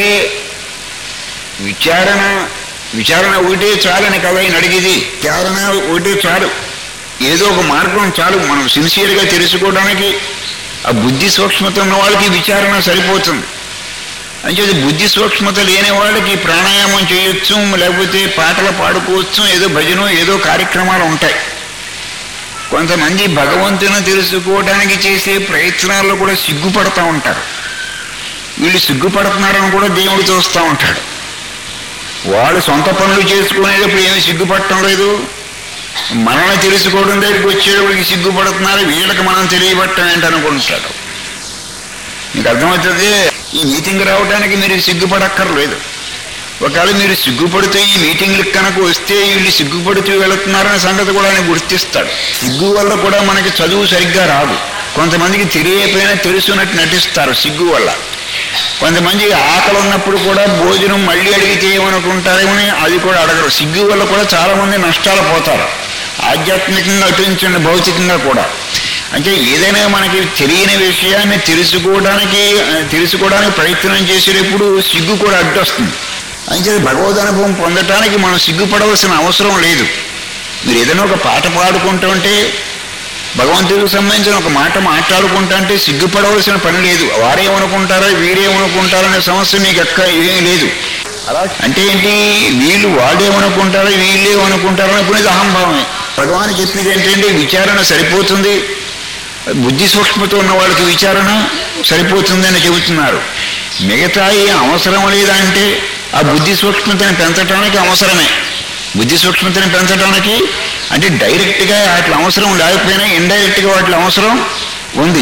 విచారణ విచారణ ఒకటే చాలని కదా ఆయన అడిగేది విచారణ ఒకటే చాలు ఏదో ఒక మార్గం చాలు మనం సిన్సియర్గా తెలుసుకోవడానికి ఆ బుద్ధి సూక్ష్మత ఉన్న వాళ్ళకి విచారణ సరిపోతుంది అంచేది బుద్ధి సూక్ష్మత లేని వాళ్ళకి ప్రాణాయామం చేయొచ్చు లేకపోతే పాటలు పాడుకోవచ్చు ఏదో భజన ఏదో కార్యక్రమాలు ఉంటాయి కొంతమంది భగవంతుని తెలుసుకోవడానికి చేసే ప్రయత్నాల్లో కూడా సిగ్గుపడతా ఉంటారు వీళ్ళు సిగ్గుపడుతున్నారని కూడా దేవుడు చూస్తూ ఉంటాడు వాళ్ళు సొంత పనులు చేసుకునేటప్పుడు ఏమి సిగ్గుపడటం లేదు మనల్ని తెలుసుకోవడం దగ్గరికి వచ్చేటప్పటికి సిగ్గుపడుతున్నారు వీళ్ళకి మనం తెలియబట్టం ఏంటనుకుంటాడు మీకు అర్థమవుతుంది ఈ మీటింగ్ రావడానికి మీరు సిగ్గుపడక్కర్లేదు ఒకవేళ మీరు సిగ్గుపడితే ఈ మీటింగ్లకు కనుక వస్తే వీళ్ళు సిగ్గుపడుతూ వెళుతున్నారనే సంగతి కూడా ఆయన గుర్తిస్తాడు సిగ్గు వల్ల కూడా మనకి చదువు సరిగ్గా రాదు కొంతమందికి తెలియకపోయినా తెలుసున్నట్టు నటిస్తారు సిగ్గు వల్ల కొంతమంది ఆకలి ఉన్నప్పుడు కూడా భోజనం మళ్ళీ అడిగితే ఏమనుకుంటారేమని అది కూడా అడగరు సిగ్గు వల్ల కూడా చాలా మంది నష్టాలు పోతారు ఆధ్యాత్మికంగా అటుంచండి భౌతికంగా కూడా అంటే ఏదైనా మనకి తెలియని విషయాన్ని తెలుసుకోవడానికి ఆ, తెలుసుకోవడానికి ప్రయత్నం చేసేటప్పుడు సిగ్గు కూడా అడ్డొస్తుంది అంటే భగవద్ అనుభవం పొందటానికి మనం సిగ్గుపడవలసిన అవసరం లేదు మీరు ఏదైనా ఒక పాట పాడుకుంటూ ఉంటే భగవంతుడికి సంబంధించిన ఒక మాట మాట్లాడుకుంటా అంటే సిగ్గుపడవలసిన పని లేదు వారేమనుకుంటారో వీరేమనుకుంటారో అనే సమస్య మీకు ఎక్క ఏమీ లేదు అలా అంటే ఏంటి వీళ్ళు వాళ్ళేమనుకుంటారో వీళ్ళేమనుకుంటారో అనుకునేది అహంభావమే భగవాన్ చెప్పేది ఏంటంటే విచారణ సరిపోతుంది బుద్ధి సూక్ష్మత ఉన్న వాళ్ళకి విచారణ సరిపోతుందని చెబుతున్నారు మిగతా ఏ అవసరం లేదా అంటే ఆ బుద్ధి సూక్ష్మతని పెంచడానికి అవసరమే బుద్ధి సూక్ష్మతని పెంచడానికి అంటే డైరెక్ట్గా వాటి అవసరం లేకపోయినా ఇండైరెక్ట్గా వాటి అవసరం ఉంది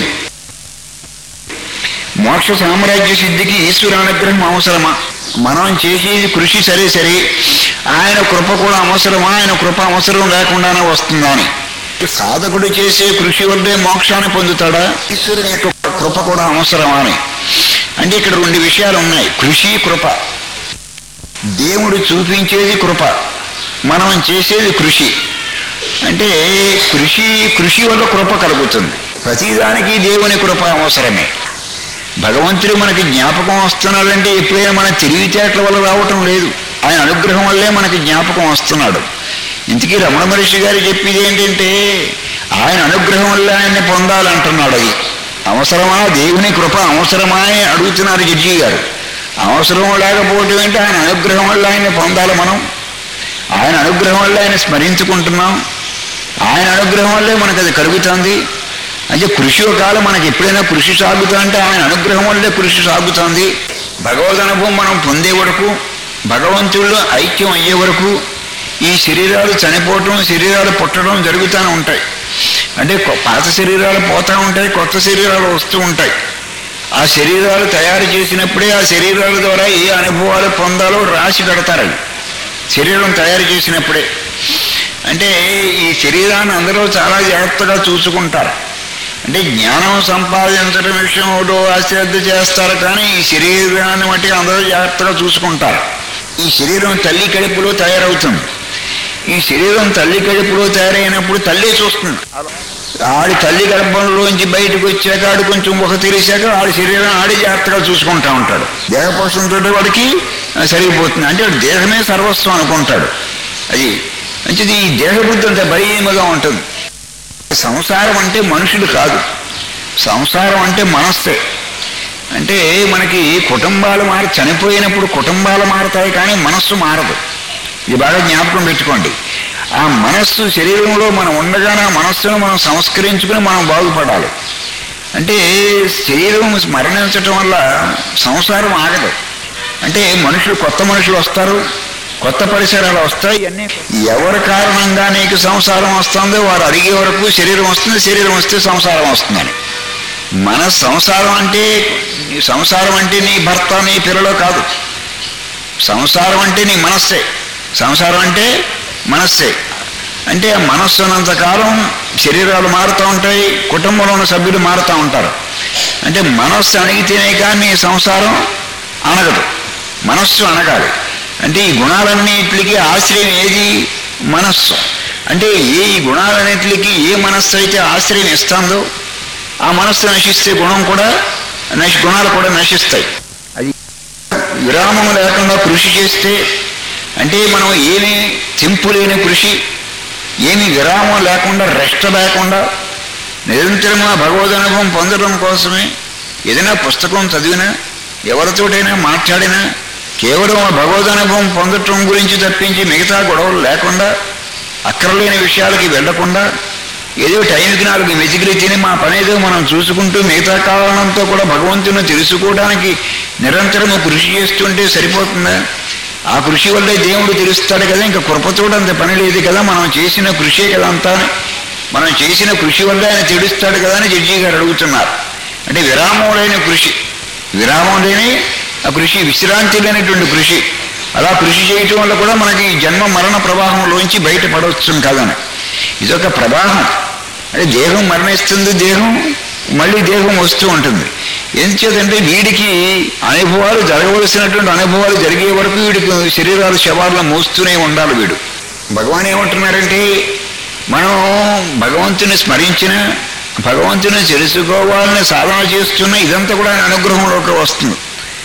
మోక్ష సామ్రాజ్య సిద్ధికి ఈశ్వర అనుగ్రహం అవసరమా మనం చేసేది కృషి సరే సరే ఆయన కృప కూడా అవసరమా ఆయన కృప అవసరం లేకుండానే వస్తుందా అని సాధకుడు చేసే కృషి వల్లే మోక్షాన్ని పొందుతాడా ఈశ్వరుని యొక్క కృప కూడా అవసరమా అని అంటే ఇక్కడ రెండు విషయాలు ఉన్నాయి కృషి కృప దేవుడు చూపించేది కృప మనం చేసేది కృషి అంటే కృషి కృషి వల్ల కృప కలుగుతుంది ప్రతిదానికి దేవుని కృప అవసరమే భగవంతుడు మనకి జ్ఞాపకం వస్తున్నాడంటే ఎప్పుడైనా మన తెలివితేటల వల్ల రావటం లేదు ఆయన అనుగ్రహం వల్లే మనకి జ్ఞాపకం వస్తున్నాడు ఇంతకీ రమణ మహర్షి గారు చెప్పేది ఏంటంటే ఆయన అనుగ్రహం వల్ల ఆయన్ని పొందాలంటున్నాడు అది అవసరమా దేవుని కృప అవసరమా అని అడుగుతున్నారు జడ్జి గారు అవసరం లేకపోవటం ఏంటి ఆయన అనుగ్రహం వల్ల ఆయన్ని పొందాలి మనం ఆయన అనుగ్రహం వల్ల ఆయన స్మరించుకుంటున్నాం ఆయన అనుగ్రహం వల్లే మనకు అది కలుగుతుంది అంటే కృషి కాలం మనకి ఎప్పుడైనా కృషి సాగుతా అంటే ఆయన అనుగ్రహం వల్లే కృషి సాగుతుంది భగవద్ అనుభవం మనం పొందే వరకు భగవంతుల్లో ఐక్యం అయ్యే వరకు ఈ శరీరాలు చనిపోవటం శరీరాలు పుట్టడం జరుగుతూనే ఉంటాయి అంటే కొ- పాత శరీరాలు పోతూ ఉంటాయి కొత్త శరీరాలు వస్తూ ఉంటాయి ఆ శరీరాలు తయారు చేసినప్పుడే ఆ శరీరాల ద్వారా ఏ అనుభవాలు పొందాలో రాసి పెడతారు అవి శరీరం తయారు చేసినప్పుడే అంటే ఈ శరీరాన్ని అందరూ చాలా జాగ్రత్తగా చూసుకుంటారు అంటే జ్ఞానం సంపాదించడం విషయంలో అశ్రద్ధ చేస్తారు కానీ ఈ శరీరాన్ని బట్టి అందరూ జాగ్రత్తగా చూసుకుంటారు ఈ శరీరం తల్లి కడుపులో తయారవుతుంది ఈ శరీరం తల్లి కడుపులో తయారైనప్పుడు తల్లి చూస్తుంది ఆడి తల్లి గర్భంలోంచి బయటకు వచ్చాక ఆడు కొంచెం ఒక తెరిశాక ఆడి శరీరం ఆడి జాగ్రత్తగా చూసుకుంటా ఉంటాడు దేహపోషణతో వాడికి ఆ, సరిగిపోతుంది అంటే వాడు దేహమే సర్వస్వం అనుకుంటాడు అది మంచిది ఈ దేహబుద్ధి అంత బలీయముగా ఉంటుంది సంసారం అంటే మనుషులు కాదు సంసారం అంటే మనస్సే అంటే మనకి కుటుంబాలు మారి చనిపోయినప్పుడు కుటుంబాలు మారుతాయి కానీ మనస్సు మారదు ఇది బాగా జ్ఞాపకం పెట్టుకోండి ఆ మనస్సు శరీరంలో మనం ఉండగానే ఆ మనస్సును మనం సంస్కరించుకుని మనం బాగుపడాలి అంటే శరీరం మరణించటం వల్ల సంసారం ఆగదు అంటే మనుషులు కొత్త మనుషులు వస్తారు కొత్త పరిసరాలు వస్తాయి ఇవన్నీ ఎవరి కారణంగా నీకు సంసారం వస్తుందో వారు అడిగే వరకు శరీరం వస్తుంది శరీరం వస్తే సంసారం వస్తుందని మన సంసారం అంటే నీ సంసారం అంటే నీ భర్త నీ పిల్లలు కాదు సంసారం అంటే నీ మనస్సే సంసారం అంటే మనస్సే అంటే ఆ మనస్సు ఉన్నంత కాలం శరీరాలు మారుతూ ఉంటాయి కుటుంబంలో ఉన్న సభ్యులు మారుతూ ఉంటారు అంటే మనస్సు అణిగితేనే కానీ సంసారం అనగదు మనస్సు అనగాలి అంటే ఈ గుణాలన్నిటికి ఆశ్రయం ఏది మనస్సు అంటే ఏ ఈ గుణాలన్నిటికి ఏ మనస్సు అయితే ఆశ్రయం ఇస్తుందో ఆ మనస్సు నశిస్తే గుణం కూడా నశి గుణాలు కూడా నశిస్తాయి అది విరామం లేకుండా కృషి చేస్తే అంటే మనం ఏమీ తెంపు లేని కృషి ఏమి విరామం లేకుండా రెస్ట్ లేకుండా నిరంతరం ఆ భగవద్ అనుభవం పొందడం కోసమే ఏదైనా పుస్తకం చదివినా ఎవరితోటైనా మాట్లాడినా కేవలం ఆ భగవద్ అనుభవం పొందటం గురించి తప్పించి మిగతా గొడవలు లేకుండా అక్కర్లేని విషయాలకి వెళ్లకుండా ఏదో టైంకి నాలుగు వెతికిలి తిని మా పని ఏదో మనం చూసుకుంటూ మిగతా కారణంతో కూడా భగవంతుని తెలుసుకోవడానికి నిరంతరము కృషి చేస్తుంటే సరిపోతుందా ఆ కృషి వల్లే దేవుడు తెలుస్తాడు కదా ఇంకా కృపతోడు అంత పని లేదు కదా మనం చేసిన కృషే కదా అంతా మనం చేసిన కృషి వల్ల ఆయన తెలుస్తాడు కదా అని జడ్జి గారు అడుగుతున్నారు అంటే విరామం లేని కృషి విరామం లేని ఆ కృషి విశ్రాంతి లేనటువంటి కృషి అలా కృషి చేయటం వల్ల కూడా మనకి జన్మ మరణ ప్రవాహంలోంచి బయటపడవచ్చు కదని ఇదొక ప్రవాహం అంటే దేహం మరణిస్తుంది దేహం మళ్ళీ దేహం వస్తూ ఉంటుంది ఎందుచేతంటే వీడికి అనుభవాలు జరగవలసినటువంటి అనుభవాలు జరిగే వరకు వీడికి శరీరాలు శవాలను మోస్తూనే ఉండాలి వీడు భగవాన్ ఏమంటున్నారంటే మనం భగవంతుని స్మరించిన భగవంతుని తెలుసుకోవాలని సాధన చేస్తున్న ఇదంతా కూడా ఆయన అనుగ్రహంలోకి వస్తుంది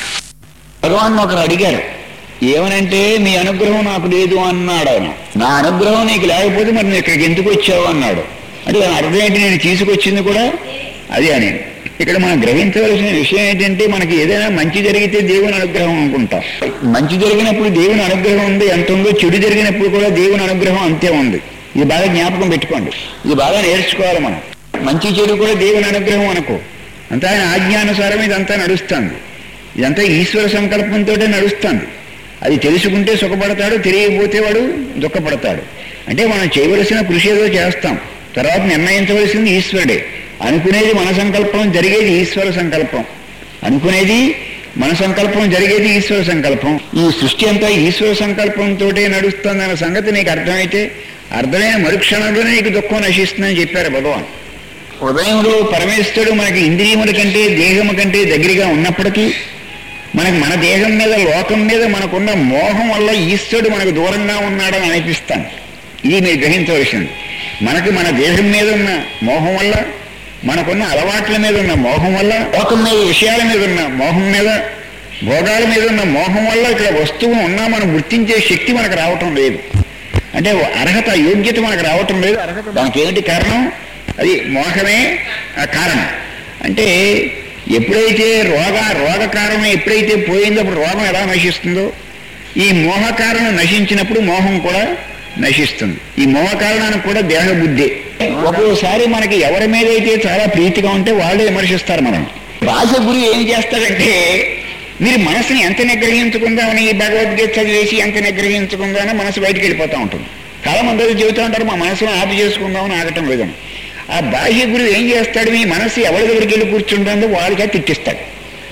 భగవాన్ ఒకరు అడిగారు ఏమనంటే మీ అనుగ్రహం నాకు లేదు అన్నాడు ఆయన నా అనుగ్రహం నీకు లేకపోతే మరి నువ్వు ఇక్కడికి ఎందుకు వచ్చావు అన్నాడు అంటే దాని అర్థం ఏంటి నేను తీసుకొచ్చింది కూడా అదే అని ఇక్కడ మనం గ్రహించవలసిన విషయం ఏంటంటే మనకి ఏదైనా మంచి జరిగితే దేవుని అనుగ్రహం అనుకుంటాం మంచి జరిగినప్పుడు దేవుని అనుగ్రహం ఉంది ఎంత ఉందో చెడు జరిగినప్పుడు కూడా దేవుని అనుగ్రహం అంతే ఉంది ఇది బాగా జ్ఞాపకం పెట్టుకోండి ఇది బాగా నేర్చుకోవాలి మనం మంచి చెడు కూడా దేవుని అనుగ్రహం అనుకో అంతా ఆయన ఆజ్ఞానుసారం ఇదంతా నడుస్తుంది ఇదంతా ఈశ్వర సంకల్పంతో నడుస్తుంది అది తెలుసుకుంటే సుఖపడతాడు తెలియకపోతే వాడు దుఃఖపడతాడు అంటే మనం చేయవలసిన కృషి ఏదో చేస్తాం తర్వాత నిర్ణయించవలసింది ఈశ్వరుడే అనుకునేది మన సంకల్పం జరిగేది ఈశ్వర సంకల్పం అనుకునేది మన సంకల్పం జరిగేది ఈశ్వర సంకల్పం ఈ సృష్టి అంతా ఈశ్వర సంకల్పంతో నడుస్తుందన్న సంగతి నీకు అర్థమైతే అర్థమైన మరుక్షణంలోనే నీకు దుఃఖం నశిస్తుందని చెప్పారు భగవాన్ హృదయంలో పరమేశ్వరుడు మనకి ఇంద్రియముల కంటే దేహము కంటే దగ్గరగా ఉన్నప్పటికీ మనకి మన దేహం మీద లోకం మీద మనకున్న మోహం వల్ల ఈశ్వరుడు మనకు దూరంగా ఉన్నాడని అనిపిస్తాను ఇది మీరు గ్రహించవలసింది మనకి మన దేహం మీద ఉన్న మోహం వల్ల మనకున్న అలవాట్ల మీద ఉన్న మోహం వల్ల లోకం మీద విషయాల మీద ఉన్న మోహం మీద భోగాల మీద ఉన్న మోహం వల్ల ఇక్కడ వస్తువు ఉన్నా మనం గుర్తించే శక్తి మనకు రావటం లేదు అంటే అర్హత యోగ్యత మనకు రావటం లేదు అర్హత దానికి ఏమిటి కారణం అది మోహమే ఆ కారణం అంటే ఎప్పుడైతే రోగ రోగ కారణం ఎప్పుడైతే పోయిందో అప్పుడు రోగం ఎలా నశిస్తుందో ఈ మోహ కారణం నశించినప్పుడు మోహం కూడా నశిస్తుంది ఈ మోహ కారణానికి కూడా దేహ బుద్ధి ఒక్కోసారి మనకి ఎవరి మీద అయితే చాలా ప్రీతిగా ఉంటే వాళ్ళే విమర్శిస్తారు మనం భాష గురి ఏం చేస్తాడంటే మీరు మనసుని ఎంత నిగ్రహించుకుందామని ఈ భగవద్గీత చదివేసి ఎంత నిగ్రహించుకుందామని మనసు బయటికి వెళ్ళిపోతూ ఉంటుంది చాలా మంది అయితే చెబుతూ ఉంటారు మా మనసును ఆపు చేసుకుందామని ఆగటం లేదని ఆ బాహ్య గురువు ఏం చేస్తాడు మీ మనసు ఎవరి దగ్గరికి వెళ్ళి కూర్చుంటుందో వాళ్ళకే తిట్టిస్తాడు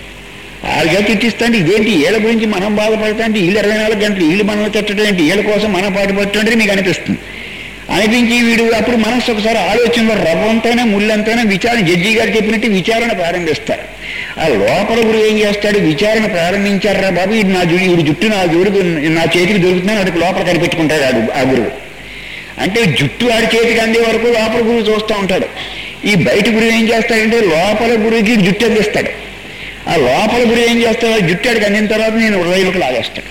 వాళ్ళకే తిట్టిస్తాంటే ఇదేంటి వీళ్ళ గురించి మనం బాధపడతా అంటే వీళ్ళు ఇరవై నాలుగు గంటలు వీళ్ళు మనం తిట్టడం ఏంటి వీళ్ళ కోసం మనం పాటు పడుతుంటే మీకు అనిపిస్తుంది అనిపించి వీడు అప్పుడు మనసు ఒకసారి ఆలోచనలో రవ్వంతైనా ముళ్ళంతైనా విచారణ జడ్జి గారు చెప్పినట్టు విచారణ ప్రారంభిస్తారు ఆ లోపల గురువు ఏం చేస్తాడు విచారణ ప్రారంభించారా బాబు ఇది నా జుడి వీడి జుట్టు నా జోడు నా చేతికి దొరుకుతుందని వాడికి లోపల కనిపెట్టుకుంటాడు ఆడు ఆ గురువు అంటే జుట్టు వాడి చేతికి అందే వరకు లోపల గురువు చూస్తూ ఉంటాడు ఈ బయట గురువు ఏం చేస్తాడంటే లోపల గురువుకి జుట్టు అందిస్తాడు ఆ లోపల గురువు ఏం చేస్తాడు జుట్టు ఆడికి అందిన తర్వాత నేను హృదయంలోకి లాగేస్తాడు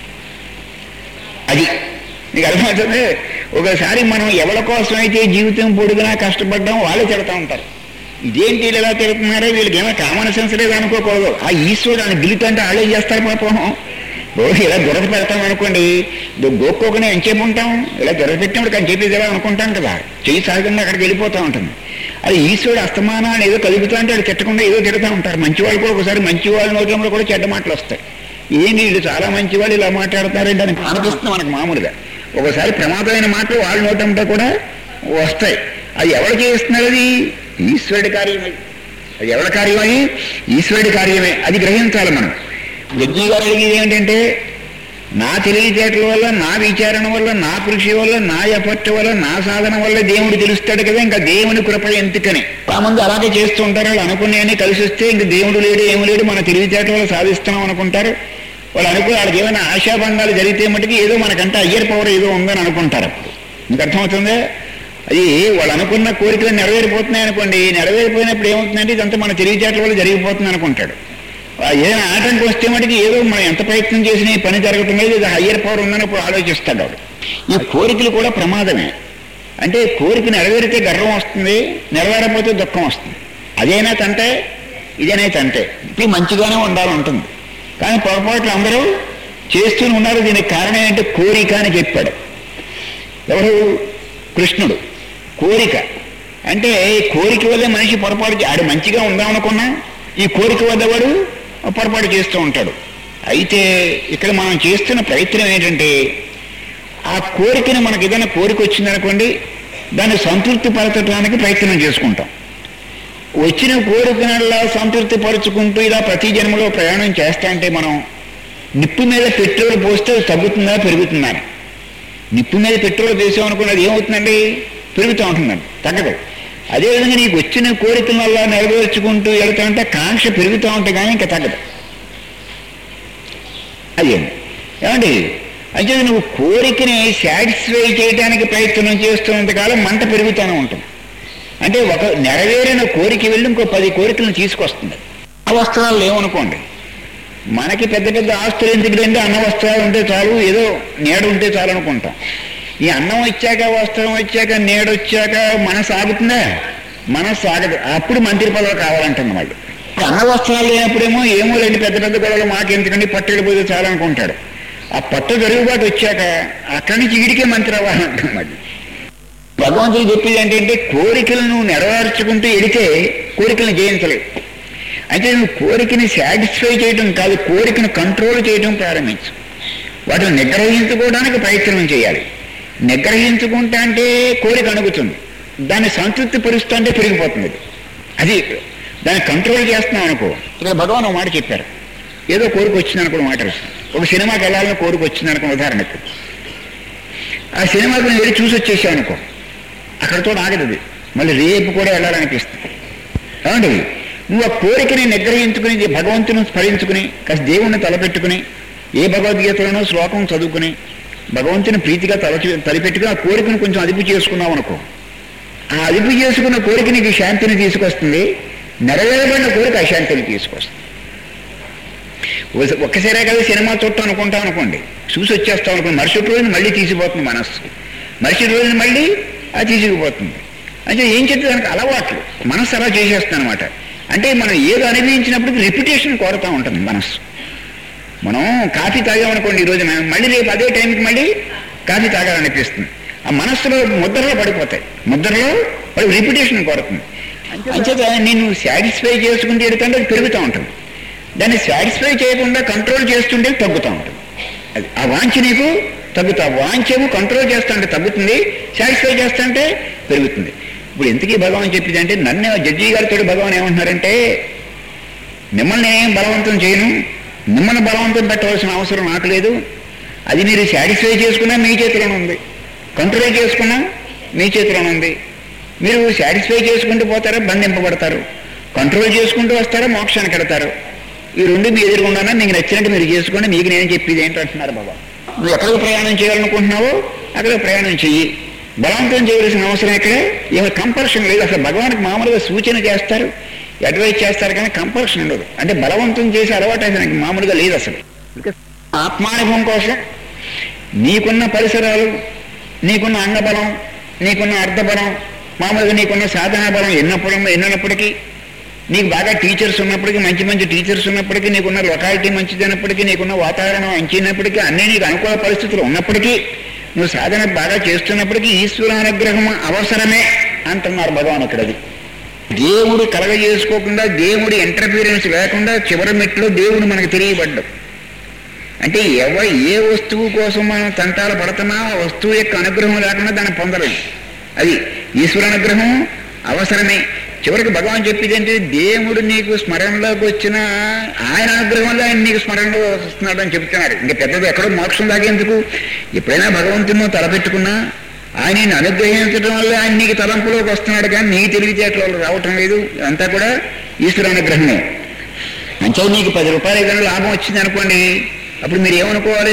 అది నీకు అర్థమవుతుంది ఒకసారి మనం ఎవరి కోసం అయితే జీవితం పొడుగునా కష్టపడ్డాం వాళ్ళే తిడతా ఉంటారు ఇదేంటి వీళ్ళు ఎలా తిడుతున్నారో వీళ్ళకి ఏమైనా కామన్ సెన్స్ లేదు అనుకోకూడదు ఆ ఈశ్వరుడు ఆయన గిలుతంటే వాళ్ళే చేస్తారు పాపం రోజు ఇలా దొరక పెడతాం అనుకోండి గోక్కోకనే ఎంచేపు ఉంటాం ఇలా దొరక పెట్టినప్పుడు కానీ చెప్పేది ఎలా అనుకుంటాం కదా చెయ్యి సహజంగా అక్కడికి వెళ్ళిపోతూ ఉంటుంది అది ఈశ్వరుడు అస్తమానాన్ని ఏదో కలుగుతా అంటే అది తిట్టకుండా ఏదో తిడతా ఉంటారు మంచి వాళ్ళు కూడా ఒకసారి మంచి వాళ్ళ నోట్లో కూడా చెడ్డ మాటలు వస్తాయి ఏంటి వీళ్ళు చాలా మంచి వాళ్ళు ఇలా మాట్లాడతారంటే అని అనిపిస్తుంది మనకు మామూలుగా ఒకసారి ప్రమాదమైన మాటలు వాళ్ళ నోటంటే కూడా వస్తాయి అది ఎవరు చేస్తున్నారు అది ఈశ్వరుడి కార్యమే అది ఎవరి కార్యమని ఈశ్వరుడి కార్యమే అది గ్రహించాలి మనం జడ్జి గారు అడిగేది ఏమిటంటే నా తెలివితేటల వల్ల నా విచారణ వల్ల నా కృషి వల్ల నా ఎఫర్ట్ వల్ల నా సాధన వల్ల దేవుడు తెలుస్తాడు కదా ఇంకా దేవుని కృప ఎందుకని చాలామంది అలాగే చేస్తూ ఉంటారు వాళ్ళు అనుకునే కలిసి వస్తే ఇంక దేవుడు లేడు ఏమి లేడు మన తెలివితేటల వల్ల సాధిస్తున్నాం అనుకుంటారు వాళ్ళు అనుకుని వాళ్ళకి ఏమైనా ఆశాభంగాలు జరిగితే మటుకు ఏదో మనకంటే అయ్యర్ పవర్ ఏదో ఉందని అనుకుంటారు అప్పుడు మీకు అర్థమవుతుందా అది వాళ్ళు అనుకున్న కోరికలు నెరవేరిపోతున్నాయి అనుకోండి నెరవేరిపోయినప్పుడు ఏమవుతుందంటే ఇదంతా మన తెలివితేటల వల్ల జరిగిపోతుంది అనుకుంటాడు ఏదైనా ఆటంకి వస్తే మటుకు ఏదో మనం ఎంత ప్రయత్నం చేసినా ఈ పని జరగటం లేదు ఇది హయ్యర్ పవర్ ఉందని ఇప్పుడు ఆలోచిస్తాడు వాడు ఈ కోరికలు కూడా ప్రమాదమే అంటే కోరిక నెరవేరితే గర్వం వస్తుంది నెరవేరకపోతే దుఃఖం వస్తుంది అదేనా తంటే ఇదనేది అంతే ఇది మంచిగానే ఉండాలని ఉంటుంది కానీ పొరపాట్లు అందరూ చేస్తూనే ఉన్నారు దీనికి కారణం ఏంటంటే కోరిక అని చెప్పాడు ఎవరు కృష్ణుడు కోరిక అంటే ఈ కోరిక వల్లే మనిషి పొరపాటు చే- ఆడు మంచిగా ఉందామనుకున్నా ఈ కోరిక వల్ల వాడు పొరపాటు చేస్తూ ఉంటాడు అయితే ఇక్కడ మనం చేస్తున్న ప్రయత్నం ఏంటంటే ఆ కోరికని మనకి ఏదైనా కోరిక వచ్చిందనుకోండి దాన్ని సంతృప్తి పరచడానికి ప్రయత్నం చేసుకుంటాం వచ్చిన కోరికనల్లా సంతృప్తి పరుచుకుంటూ ఇలా ప్రతి జన్మలో ప్రయాణం చేస్తా అంటే మనం నిప్పు మీద పెట్రోల్ పోస్తే అది తగ్గుతుందా పెరుగుతుందా అని. నిప్పు మీద పెట్రోల్ వేసామనుకున్నది అది ఏమవుతుందండి పెరుగుతూ ఉంటుందండి తగ్గదు అదేవిధంగా నీకు వచ్చిన కోరికల వల్ల నెరవేర్చుకుంటూ వెళ్తా ఉంటే కాంక్ష పెరుగుతూ ఉంటే కానీ ఇంకా తగ్గదు అది ఏమండి అంటే నువ్వు కోరికని సాటిస్ఫై చేయడానికి ప్రయత్నం చేస్తున్నంత కాలం మంట పెరుగుతూనే ఉంటుంది అంటే ఒక నెరవేరిన కోరిక వెళ్ళి ఇంకో పది కోరికలను తీసుకొస్తుంది ఆ వస్త్రాలు లేవనుకోండి మనకి పెద్ద పెద్ద ఆస్తులు ఎందుకంటే అన్న వస్త్రాలు ఉంటే చాలు ఏదో నీడ ఉంటే చాలు అనుకుంటాం ఈ అన్నం వచ్చాక వస్త్రం వచ్చాక నీడ వచ్చాక మనసు ఆగుతుందా మనసు ఆగదు అప్పుడు మంత్రి పదవి కావాలంటుంది మళ్ళీ అన్న వస్త్రాలు లేనప్పుడేమో ఏమో లేని పెద్ద పెద్ద గొడవలు మాకెందుకండి పట్టుకెళ్ళిపోతే చాలు అనుకుంటాడు ఆ పట్టు జరుగుబాటు వచ్చాక అక్కడి నుంచి వీడికే మంత్రి అవ్వాలంటుంది మళ్ళీ భగవంతుడు చెప్పేది ఏంటంటే కోరికలను నెరవేర్చుకుంటూ వెళితే కోరికలను జయించలేవు అయితే నువ్వు కోరికని సాటిస్ఫై చేయడం కాదు కోరికను కంట్రోల్ చేయడం ప్రారంభించు వాటిని నిగ్రహించుకోవడానికి ప్రయత్నం చేయాలి నిగ్రహించుకుంటా అంటే కోరిక అణుగుతుంది దాన్ని సంతృప్తి పరుస్తూ అంటే పెరిగిపోతుంది అది. అది దాన్ని కంట్రోల్ చేస్తున్నాం అనుకో ఇక్కడ భగవాన్ ఒక మాట చెప్పారు ఏదో కోరిక వచ్చింది అనుకో మాట ఒక సినిమాకి వెళ్ళాలని కోరిక వచ్చింది అనుకో ఉదాహరణకు ఆ సినిమాకి నేను వెళ్ళి చూసి వచ్చేసావు అనుకో అక్కడతో ఆగదు అది మళ్ళీ రేపు కూడా వెళ్ళాలనిపిస్తుంది ఏమండి నువ్వు ఆ కోరికని నిగ్రహించుకుని ఈ భగవంతుని స్మరించుకుని కాస్త దేవుణ్ణి తలపెట్టుకుని ఏ భగవద్గీతలోనో శ్లోకం చదువుకుని భగవంతుని ప్రీతిగా తల తలపెట్టుకుని ఆ కోరికను కొంచెం అదుపు చేసుకున్నావు అనుకో ఆ అదుపు చేసుకున్న కోరిక నీకు శాంతిని తీసుకొస్తుంది నెరవేరబడిన కోరిక అశాంతిని తీసుకొస్తుంది ఒ- ఒక్కసారే కదా సినిమా చూడటం అనుకుంటాం అనుకోండి చూసి వచ్చేస్తాం అనుకోండి మరుసటి రోజున మళ్ళీ తీసిపోతుంది మనస్సు మరుసటి రోజున మళ్ళీ అది తీసుకుపోతుంది అంటే ఏం చెప్తే దానికి అలవాట్లు మనస్సు అలా చేసేస్తుంది అనమాట అంటే మనం ఏదో అనుభవించినప్పుడు రిపిటేషన్ కోరుతూ ఉంటుంది మనస్సు మనం కాఫీ తాగామనుకోండి ఈ రోజున మళ్ళీ రేపు అదే టైంకి మళ్ళీ కాఫీ తాగాలనిపిస్తుంది ఆ మనస్సులో ముద్రలో పడిపోతాయి ముద్రలో పడి రిపిటేషన్ కోరుతుంది అంచేత నేను సాటిస్ఫై చేసుకుంటే ఎడుతుంటే అది పెరుగుతూ ఉంటుంది దాన్ని సాటిస్ఫై చేయకుండా కంట్రోల్ చేస్తుంటే తగ్గుతూ ఉంటుంది అది ఆ వాంఛ నీకు తగ్గుతా వాంఛేమో కంట్రోల్ చేస్తా అంటే తగ్గుతుంది సాటిస్ఫై చేస్తా అంటే పెరుగుతుంది ఇప్పుడు ఎందుకీ భగవాన్ చెప్పింది అంటే నన్ను జడ్జి గారితో భగవాన్ ఏమంటున్నారంటే మిమ్మల్ని నేనేం బలవంతం చేయను మిమ్మల్ని బలవంతం పెట్టవలసిన అవసరం నాకు లేదు అది మీరు సాటిస్ఫై చేసుకున్నా మీ చేతిలోనే ఉంది కంట్రోల్ చేసుకున్నా మీ చేతిలోనే ఉంది మీరు సాటిస్ఫై చేసుకుంటూ పోతారా బంధింపబడతారు కంట్రోల్ చేసుకుంటూ వస్తారా మోక్షానికి వెడతారు ఈ రెండు మీ ఎదురుగుండానా మీకు నచ్చినట్టు మీరు చేసుకోండి మీకు నేను చెప్పేది ఏంటంటున్నారు బాబా నువ్వు ఎక్కడికి ప్రయాణం చేయాలనుకుంటున్నావో అక్కడ ప్రయాణం చెయ్యి బలవంతం చేయవలసిన అవసరం ఇక్కడ ఏమో కంపల్షన్ లేదు అసలు భగవానికి మామూలుగా సూచన చేస్తారు అడ్వైజ్ చేస్తారు కానీ కంపల్షన్ ఉండదు అంటే బలవంతం చేసే అలవాటు అసలు మామూలుగా లేదు అసలు ఆత్మానుభవం కోసం నీకున్న పరిసరాలు నీకున్న అంగబలం నీకున్న అర్థబలం మామూలుగా నీకున్న సాధనా బలం ఎన్నప్పుడు ఎన్నప్పటికీ నీకు బాగా టీచర్స్ ఉన్నప్పటికీ మంచి మంచి టీచర్స్ ఉన్నప్పటికీ నీకున్న లొకాలిటీ మంచిదైనప్పటికీ నీకున్న వాతావరణం మంచినప్పటికీ అన్నీ నీకు అనుకూల పరిస్థితులు ఉన్నప్పటికీ నువ్వు సాధన బాగా చేస్తున్నప్పటికీ ఈశ్వర అనుగ్రహం అవసరమే అంటున్నారు భగవాన్ ఇక్కడది దేవుడు కలగజేసుకోకుండా దేవుడి ఇంటర్ఫీరెన్స్ లేకుండా చివరి మెట్లో దేవుడు మనకు తెలియబడ్డం అంటే ఎవ ఏ వస్తువు కోసం మనం తంటాలు పడుతున్నా ఆ వస్తువు యొక్క అనుగ్రహం లేకుండా దాన్ని పొందలేం అది ఈశ్వర అనుగ్రహం అవసరమే చివరికి భగవాన్ చెప్పేది ఏంటి దేవుడు నీకు స్మరణలోకి వచ్చిన ఆయన అనుగ్రహంలో ఆయన నీకు స్మరణలో వస్తున్నాడు అని చెప్తున్నాడు ఇంకా పెద్దది ఎక్కడో మోక్షం దాగేందుకు ఎప్పుడైనా భగవంతుని తలపెట్టుకున్నా ఆయన నిన్ను అనుగ్రహించడం వల్ల ఆయన నీకు తలంపులోకి వస్తున్నాడు కానీ నీ తెలివితేటలో రావటం లేదు అంతా కూడా ఈశ్వర అనుగ్రహమే అంటే నీకు పది రూపాయలు ఏదైనా లాభం వచ్చింది అనుకోండి అప్పుడు మీరు ఏమనుకోవాలి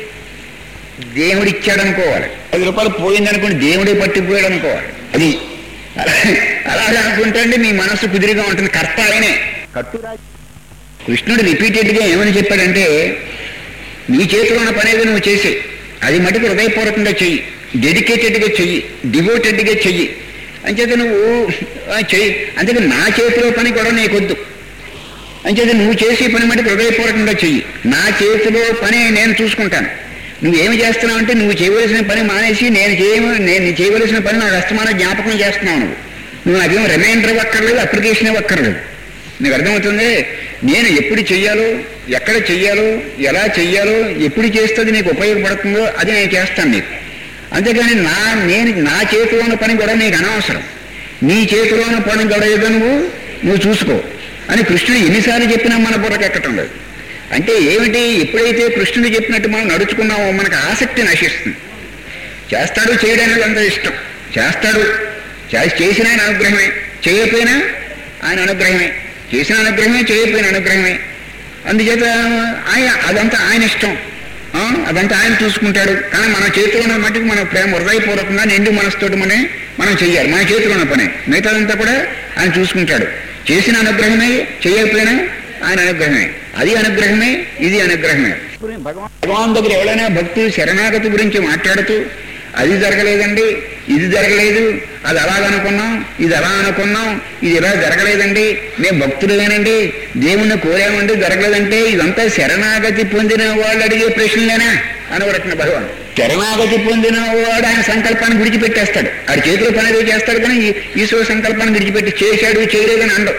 దేవుడు ఇచ్చాడు అనుకోవాలి పది రూపాయలు పోయింది అనుకోండి దేవుడే పట్టిపోయాడు అనుకోవాలి అది అలా అలాగే అనుకుంటే మీ మనస్సు కుదిరిగా ఉంటుంది కర్త ఆయనే కట్టురా కృష్ణుడు రిపీటెడ్గా ఏమని చెప్పాడంటే నీ చేతిలో ఉన్న పని ఏదో నువ్వు చేసే అది మటుకు హృదయపూర్వకంగా చెయ్యి డెడికేటెడ్గా చెయ్యి డివోటెడ్గా చెయ్యి అంచేత నువ్వు ఆ, చెయ్యి అంతేకాని నా చేతిలో పని కూడా నీకొద్దు అంచేది నువ్వు చేసే పని మటుకు హృదయపూర్వకంగా చెయ్యి నా చేతిలో పని నేను చూసుకుంటాను నువ్వేమి చేస్తున్నావు అంటే నువ్వు చేయవలసిన పని మానేసి నేను చేయ నేను చేయవలసిన పని నాకు అస్తమాన జ్ఞాపకం చేస్తున్నావు నువ్వు నువ్వు నాకేం రిమైండర్ ఇవ్వక్కర్లేదు అప్లికేషన్ ఇవ్వక్కర్లేదు నీకు అర్థమవుతుంది నేను ఎప్పుడు చెయ్యాలో ఎక్కడ చెయ్యాలో ఎలా చెయ్యాలో ఎప్పుడు చేస్తుంది నీకు ఉపయోగపడుతుందో అది నేను చేస్తాను నీకు అంతేకాని నా నేను నా చేతిలో ఉన్న పని కూడా నీకు అనవసరం నీ చేతిలో ఉన్న పని కూడా ఏదో నువ్వు నువ్వు చూసుకో అని కృష్ణుడు ఎన్నిసార్లు చెప్పినా మన బుర్రకు ఎక్కటం లేదు అంటే ఏమిటి ఎప్పుడైతే కృష్ణుడు చెప్పినట్టు మనం నడుచుకున్నామో మనకు ఆసక్తి నశిస్తుంది చేస్తాడు చేయడానికి అంత ఇష్టం చేస్తాడు చే- చేసిన ఆయన అనుగ్రహమే చేయకపోయినా ఆయన అనుగ్రహమే చేసిన అనుగ్రహమే చేయకపోయిన అనుగ్రహమే అందుచేత ఆయన అదంతా ఆయన ఇష్టం ఆ, అదంతా ఆయన చూసుకుంటాడు కానీ మన చేతిలో ఉన్న మట్టుకు మన ప్రేమ హృదయపూర్వకంగా నిండు మనసుతోటి మనే మనం చెయ్యాలి మన చేతిలో ఉన్న పని మిగతాదంతా కూడా ఆయన చూసుకుంటాడు చేసిన అనుగ్రహమే చేయకపోయినా ఆయన అనుగ్రహమే అది అనుగ్రహమే ఇది అనుగ్రహమే భగవాన్ దగ్గర ఎవరైనా భక్తులు శరణాగతి గురించి మాట్లాడుతూ అది జరగలేదండి ఇది జరగలేదు అది అలాగనుకున్నాం ఇది అలా అనుకున్నాం ఇది ఇలా జరగలేదండి మేము భక్తులుగానండి దేవుణ్ణి కోరామండి జరగలేదంటే ఇదంతా శరణాగతి పొందిన వాళ్ళు అడిగే ప్రశ్నలేనా అనవరత్న భగవాన్ శరణాగతి పొందిన వాడు ఆయన సంకల్పాన్ని విడిచిపెట్టేస్తాడు ఆడి చేతిలో పని ఏదో చేస్తాడు కానీ ఈ- ఈశ్వర సంకల్పాన్ని విడిచిపెట్టి చేశాడు చేయలేదని అండవు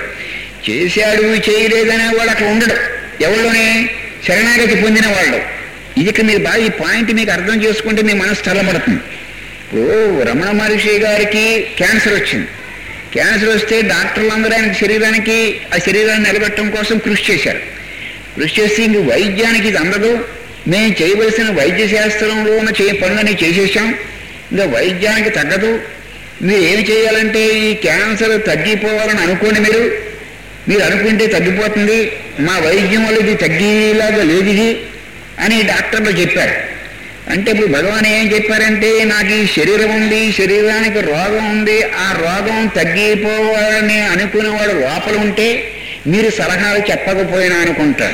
చేశాడు చేయలేదనే వాడు అక్కడ ఉండడు ఎవరిలోనే శరణాగతి పొందిన వాళ్ళు ఇది ఇక్కడ మీరు బాగా ఈ పాయింట్ మీకు అర్థం చేసుకుంటే మీ మనసు చల్లబడుతుంది ఇప్పుడు రమణ మహర్షి గారికి క్యాన్సర్ వచ్చింది క్యాన్సర్ వస్తే డాక్టర్లు అందరూ ఆయన శరీరానికి ఆ శరీరాన్ని నిలబెట్టడం కోసం కృషి చేశారు కృషి చేసి ఇంక వైద్యానికి ఇది అందదు మేము చేయవలసిన వైద్య శాస్త్రంలో ఉన్న చేయ పనులని చేసేసాం ఇంకా వైద్యానికి తగ్గదు మీరు ఏమి చేయాలంటే ఈ క్యాన్సర్ తగ్గిపోవాలని అనుకోండి మీరు మీరు అనుకుంటే తగ్గిపోతుంది మా వైద్యం వల్ల ఇది తగ్గేలాగా లేదు ఇది అని డాక్టర్లు చెప్పారు అంటే ఇప్పుడు భగవాన్ ఏం చెప్పారంటే నాకు ఈ శరీరం ఉంది శరీరానికి రోగం ఉంది ఆ రోగం తగ్గిపోవాలని అనుకునేవాడు లోపల ఉంటే మీరు సలహాలు చెప్పకపోయినా అనుకుంటారు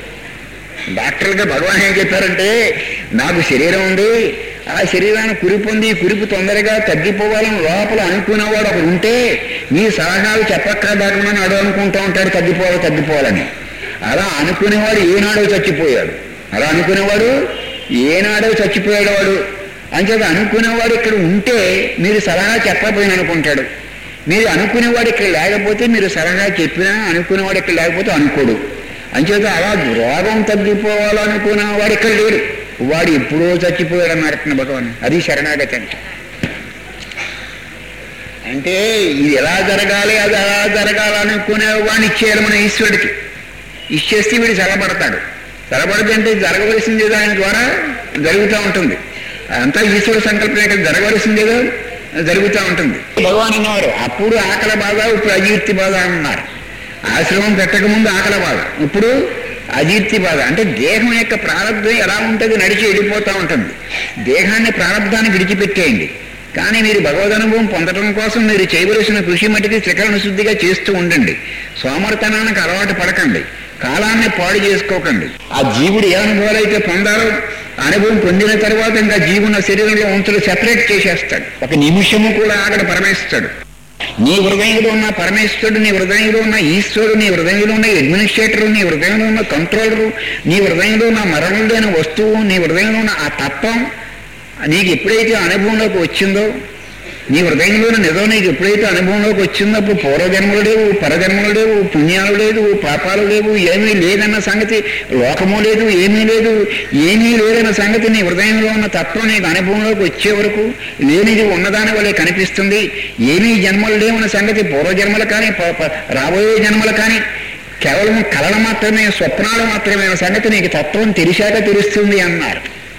డాక్టర్గా భగవాన్ ఏం చెప్పారంటే నాకు శరీరం ఉంది ఆ శరీరాన్ని కురిపు ఉంది ఈ కురిపు తొందరగా తగ్గిపోవాలని లోపల అనుకునేవాడు ఒకడు ఉంటే మీ సలహాలు చెప్పక్కర్లేకుండా నడు అనుకుంటూ ఉంటాడు తగ్గిపోవాలి తగ్గిపోవాలని అలా అనుకునేవాడు ఏనాడో చచ్చిపోయాడు అలా అనుకునేవాడు ఏనాడో చచ్చిపోయాడు వాడు అంచేత అనుకునేవాడు ఇక్కడ ఉంటే మీరు సలహా చెప్పకపోయిన అనుకుంటాడు మీరు అనుకునేవాడు ఇక్కడ లేకపోతే మీరు సలహా చెప్పినా అనుకునేవాడు ఇక్కడ లేకపోతే అనుకోడు అంచేత అలా రోగం తగ్గిపోవాలనుకున్న వాడు ఇక్కడ లేడు వాడు ఎప్పుడో చచ్చిపోయాడు అన్నారు భగవాన్ అది శరణాగతి అంటే అంటే ఇది ఎలా జరగాలి అది ఎలా జరగాలనుకునే వాడిని ఇచ్చేయాలి మన ఈశ్వరుడికి ఇచ్చేస్తే వీడు చల్లబడతాడు చల్లబడదంటే జరగవలసింది ఆయన ద్వారా జరుగుతూ ఉంటుంది అంతా ఈశ్వర సంకల్పం ఇక్కడ జరగవలసిందేదో జరుగుతూ ఉంటుంది భగవాన్ అన్నవారు అప్పుడు ఆకలి బాధ ఇప్పుడు అజీర్తి బాధ అన్నారు ఆశ్రమం పెట్టక ముందు ఆకలి బాధ ఇప్పుడు అజీర్తి బాధ అంటే దేహం యొక్క ప్రారంభం ఎలా ఉంటుంది నడిచి వెళ్ళిపోతూ ఉంటుంది దేహాన్ని ప్రారంధాన్ని విడిచిపెట్టేయండి కానీ మీరు భగవద్ అనుభవం పొందడం కోసం మీరు చేయవలసిన కృషి మటుకి త్రికరణ శుద్ధిగా చేస్తూ ఉండండి సోమర్తనానికి అలవాటు పడకండి కాలాన్ని పాడు చేసుకోకండి ఆ జీవుడు ఏ అనుభవాలు అయితే పొందాలో ఆ అనుభవం పొందిన తర్వాత ఇంకా జీవుని ఆ శరీరంలో ఉంచులు సెపరేట్ చేసేస్తాడు ఒక నిమిషము కూడా అక్కడ పరమేస్తాడు నీ హృదయంలో ఉన్న పరమేశ్వరుడు నీ హృదయంలో ఉన్న ఈశ్వరుడు నీ హృదయంలో ఉన్న అడ్మినిస్ట్రేటర్ నీ హృదయంలో ఉన్న కంట్రోలరు నీ హృదయంలో ఉన్న మరణం లేని వస్తువు నీ హృదయంలో ఉన్న ఆ తత్వం నీకు ఎప్పుడైతే అనుభవంలోకి వచ్చిందో నీ హృదయంలోని నిజం నీకు ఎప్పుడైతే అనుభవంలోకి వచ్చిందో అప్పుడు పూర్వజన్మలు లేవు పరజన్మలు లేవు పుణ్యాలు లేదు పాపాలు లేవు ఏమీ లేదన్న సంగతి లోకము లేదు ఏమీ లేదు ఏమీ లేదన్న సంగతి నీ హృదయంలో ఉన్న తత్వం నీకు అనుభవంలోకి వచ్చే వరకు లేనిది ఉన్నదాని వల్లే కనిపిస్తుంది ఏమీ జన్మలు లేవన్న సంగతి పూర్వజన్మలు కానీ ప- ప- రాబోయే జన్మలు కానీ కేవలం కళలు మాత్రమే స్వప్నాలు మాత్రమే అన్న సంగతి నీకు తత్వం తెలిసాక తెలుస్తుంది అన్నారు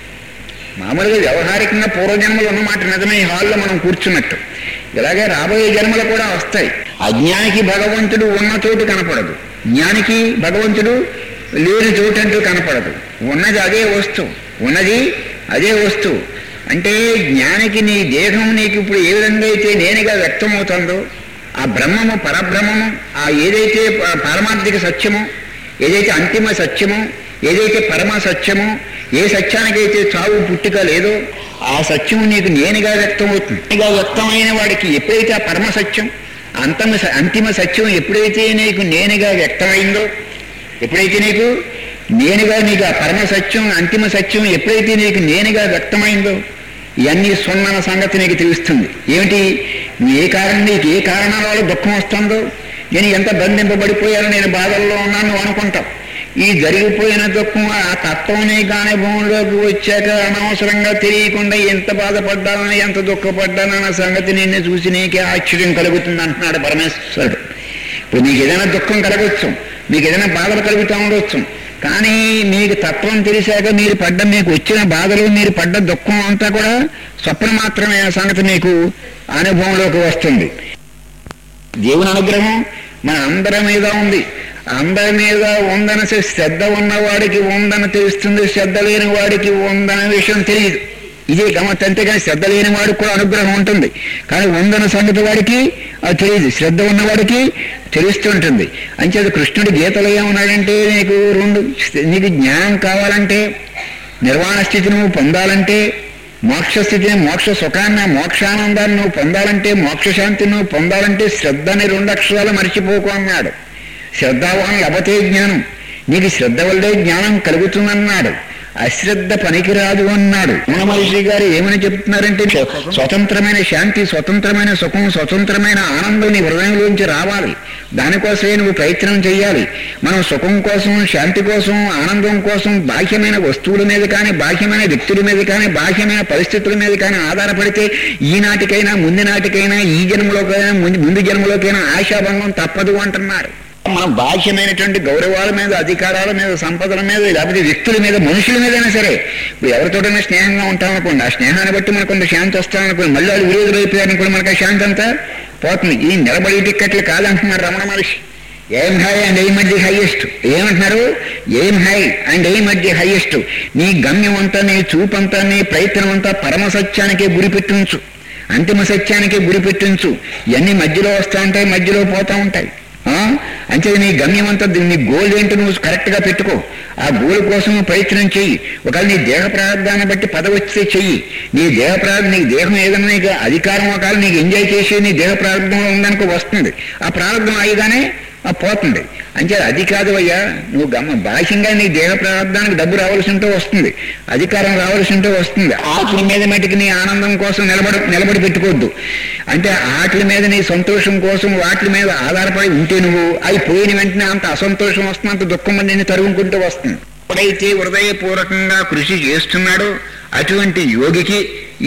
మామూలుగా వ్యవహారికంగా పూర్వజన్మలు ఉన్నమాట నిజమే ఈ హాల్లో మనం కూర్చున్నట్టు ఇలాగే రాబోయే జన్మలు కూడా వస్తాయి అజ్ఞానికి భగవంతుడు ఉన్న చోటు కనపడదు జ్ఞానికి భగవంతుడు లేని చోటు అంటూ కనపడదు ఉన్నది అదే వస్తువు ఉన్నది అదే వస్తువు అంటే జ్ఞానికి నీ దేహం నీకు ఇప్పుడు ఏ విధంగా అయితే నేనుగా వ్యక్తమవుతుందో ఆ బ్రహ్మము పరబ్రహ్మము ఆ ఏదైతే ప- పారమార్థిక సత్యమో ఏదైతే అంతిమ సత్యమో ఏదైతే పరమ సత్యమో ఏ సత్యానికైతే చావు పుట్టుక లేదో ఆ సత్యం నీకు నేనుగా వ్యక్తమవుతుంది నేనుగా వ్యక్తమైన వాడికి ఎప్పుడైతే ఆ పరమ సత్యం అంతమ స- అంతిమ సత్యం ఎప్పుడైతే నీకు నేనుగా వ్యక్తమైందో ఎప్పుడైతే నీకు నేనుగా నీకు ఆ పరమ సత్యం అంతిమ సత్యం ఎప్పుడైతే నీకు నేనుగా వ్యక్తమైందో ఇవన్నీ సున్నన సంగతి నీకు తెలుస్తుంది ఏమిటి నువ్వు ఏ కారణం నీకు ఏ కారణాల వల్ల దుఃఖం వస్తుందో నేను ఎంత బంధింపబడిపోయానో నేను బాధల్లో ఉన్నాను నువ్వు అనుకుంటావు ఈ జరిగిపోయిన దుఃఖం ఆ తత్వం నీకు అనుభవంలోకి వచ్చాక అనవసరంగా తెలియకుండా ఎంత బాధపడ్డానని ఎంత దుఃఖపడ్డానన్న సంగతి నిన్ను చూసి నీకే ఆశ్చర్యం కలుగుతుంది అంటున్నాడు పరమేశ్వరుడు ఇప్పుడు నీకు ఏదైనా దుఃఖం కలగచ్చు మీకు ఏదైనా బాధలు కలుగుతూ ఉండొచ్చు కానీ మీకు తత్వం తెలిసాక మీరు పడ్డ మీకు వచ్చిన బాధలు మీరు పడ్డ దుఃఖం అంతా కూడా స్వప్న మాత్రమే అనే సంగతి మీకు అనుభవంలోకి వస్తుంది దేవుని అనుగ్రహం మన అందరి మీద ఉంది అందరి మీద ఉందని శ్రద్ధ ఉన్నవాడికి ఉందని తెలుస్తుంది శ్రద్ధ లేని వాడికి ఉందనే విషయం తెలియదు ఇదే గమత్ అంతేగాని శ్రద్ధ లేని వాడికి కూడా అనుగ్రహం ఉంటుంది కానీ ఉందన్న సంగతి వాడికి అది తెలియదు శ్రద్ధ ఉన్నవాడికి తెలుస్తుంటుంది అంచేది కృష్ణుడి గీతలో ఏమన్నాడంటే నీకు రెండు నీకు జ్ఞానం కావాలంటే నిర్వాణ స్థితి నువ్వు పొందాలంటే మోక్ష స్థితిని మోక్ష సుఖాన్ని మోక్షానందాన్ని నువ్వు పొందాలంటే మోక్ష శాంతిని నువ్వు పొందాలంటే శ్రద్ధ అని రెండు అక్షరాలు మర్చిపోకు అన్నాడు శ్రద్ధావాన్ లభతే జ్ఞానం నీకు శ్రద్ధ వల్లే జ్ఞానం కలుగుతుందన్నాడు అశ్రద్ధ పనికిరాదు అన్నాడు రమణ మహర్షి గారు ఏమని చెప్తున్నారంటే స్వతంత్రమైన శాంతి స్వతంత్రమైన సుఖం స్వతంత్రమైన ఆనందం నీ హృదయంలోంచి రావాలి దానికోసమే నువ్వు ప్రయత్నం చేయాలి మనం సుఖం కోసం శాంతి కోసం ఆనందం కోసం బాహ్యమైన వస్తువుల మీద కానీ బాహ్యమైన వ్యక్తుల మీద కానీ బాహ్యమైన పరిస్థితుల మీద కానీ ఆధారపడితే ఈనాటికైనా ముందు నాటికైనా ఈ జన్మలోకైనా ముందు ముందు జన్మలోకైనా ఆశాభంగం తప్పదు అంటున్నారు మనం బాహ్యమైనటువంటి గౌరవాల మీద అధికారాల మీద సంపదల మీద లేకపోతే వ్యక్తుల మీద మనుషుల మీదైనా సరే ఇప్పుడు ఎవరితోటైనా స్నేహంగా ఉంటాం అనుకోండి ఆ స్నేహాన్ని బట్టి మనకు కొంత శాంతి వస్తామనుకోండి మళ్ళీ వాళ్ళు విరోధులు అయిపోయారనుకోండి మనకు ఆ శాంతి అంతా పోతుంది ఈ నిలబడి టిక్కెట్లు కాదంటున్నారు Ramana Maharshi aim high and aim at the highest ఏమంటున్నారు aim high and aim at the highest నీ గమ్యం అంతా నీ చూపంతా నీ ప్రయత్నం అంతా పరమ సత్యానికే గురి పెట్టించు అంతిమ సత్యానికే గురి పెట్టించు ఇవన్నీ మధ్యలో వస్తూ ఉంటాయి మధ్యలో పోతూ ఉంటాయి ఆ? అంతే నీ గమ్యం అంతా నీ గోల్ ఏంటో నువ్వు కరెక్ట్ గా పెట్టుకో ఆ గోల్ కోసం నువ్వు ప్రయత్నం చెయ్యి ఒకవేళ నీ దేహ ప్రారంభాన్ని బట్టి పదవి వస్తే చెయ్యి నీ దేహ ప్రారంభం నీకు దేహం ఏదైనా నీకు అధికారం ఒకవేళ నీకు ఎంజాయ్ చేసి నీ దేహ ప్రారంభంలో ఉందనుకో వస్తుంది ఆ ప్రారంభం అయ్యగానే ఆ పోతుంది అంటే అది కాదు అయ్యా నువ్వు గమ బాహ్యంగా నీ దేహ ప్రారంభానికి డబ్బు రావాల్సి ఉంటే వస్తుంది అధికారం రావాల్సి ఉంటే వస్తుంది ఆటల మీద మటుకు నీ ఆనందం కోసం నిలబడి నిలబడి పెట్టుకోవద్దు అంటే ఆటల మీద నీ సంతోషం కోసం వాటి మీద ఆధారపడి ఉంటే నువ్వు అవి పోయిన వెంటనే అంత అసంతోషం వస్తుంది అంత దుఃఖం నిన్ను తరుగుకుంటూ వస్తుంది ఎప్పుడైతే హృదయపూర్వకంగా కృషి చేస్తున్నాడో అటువంటి యోగికి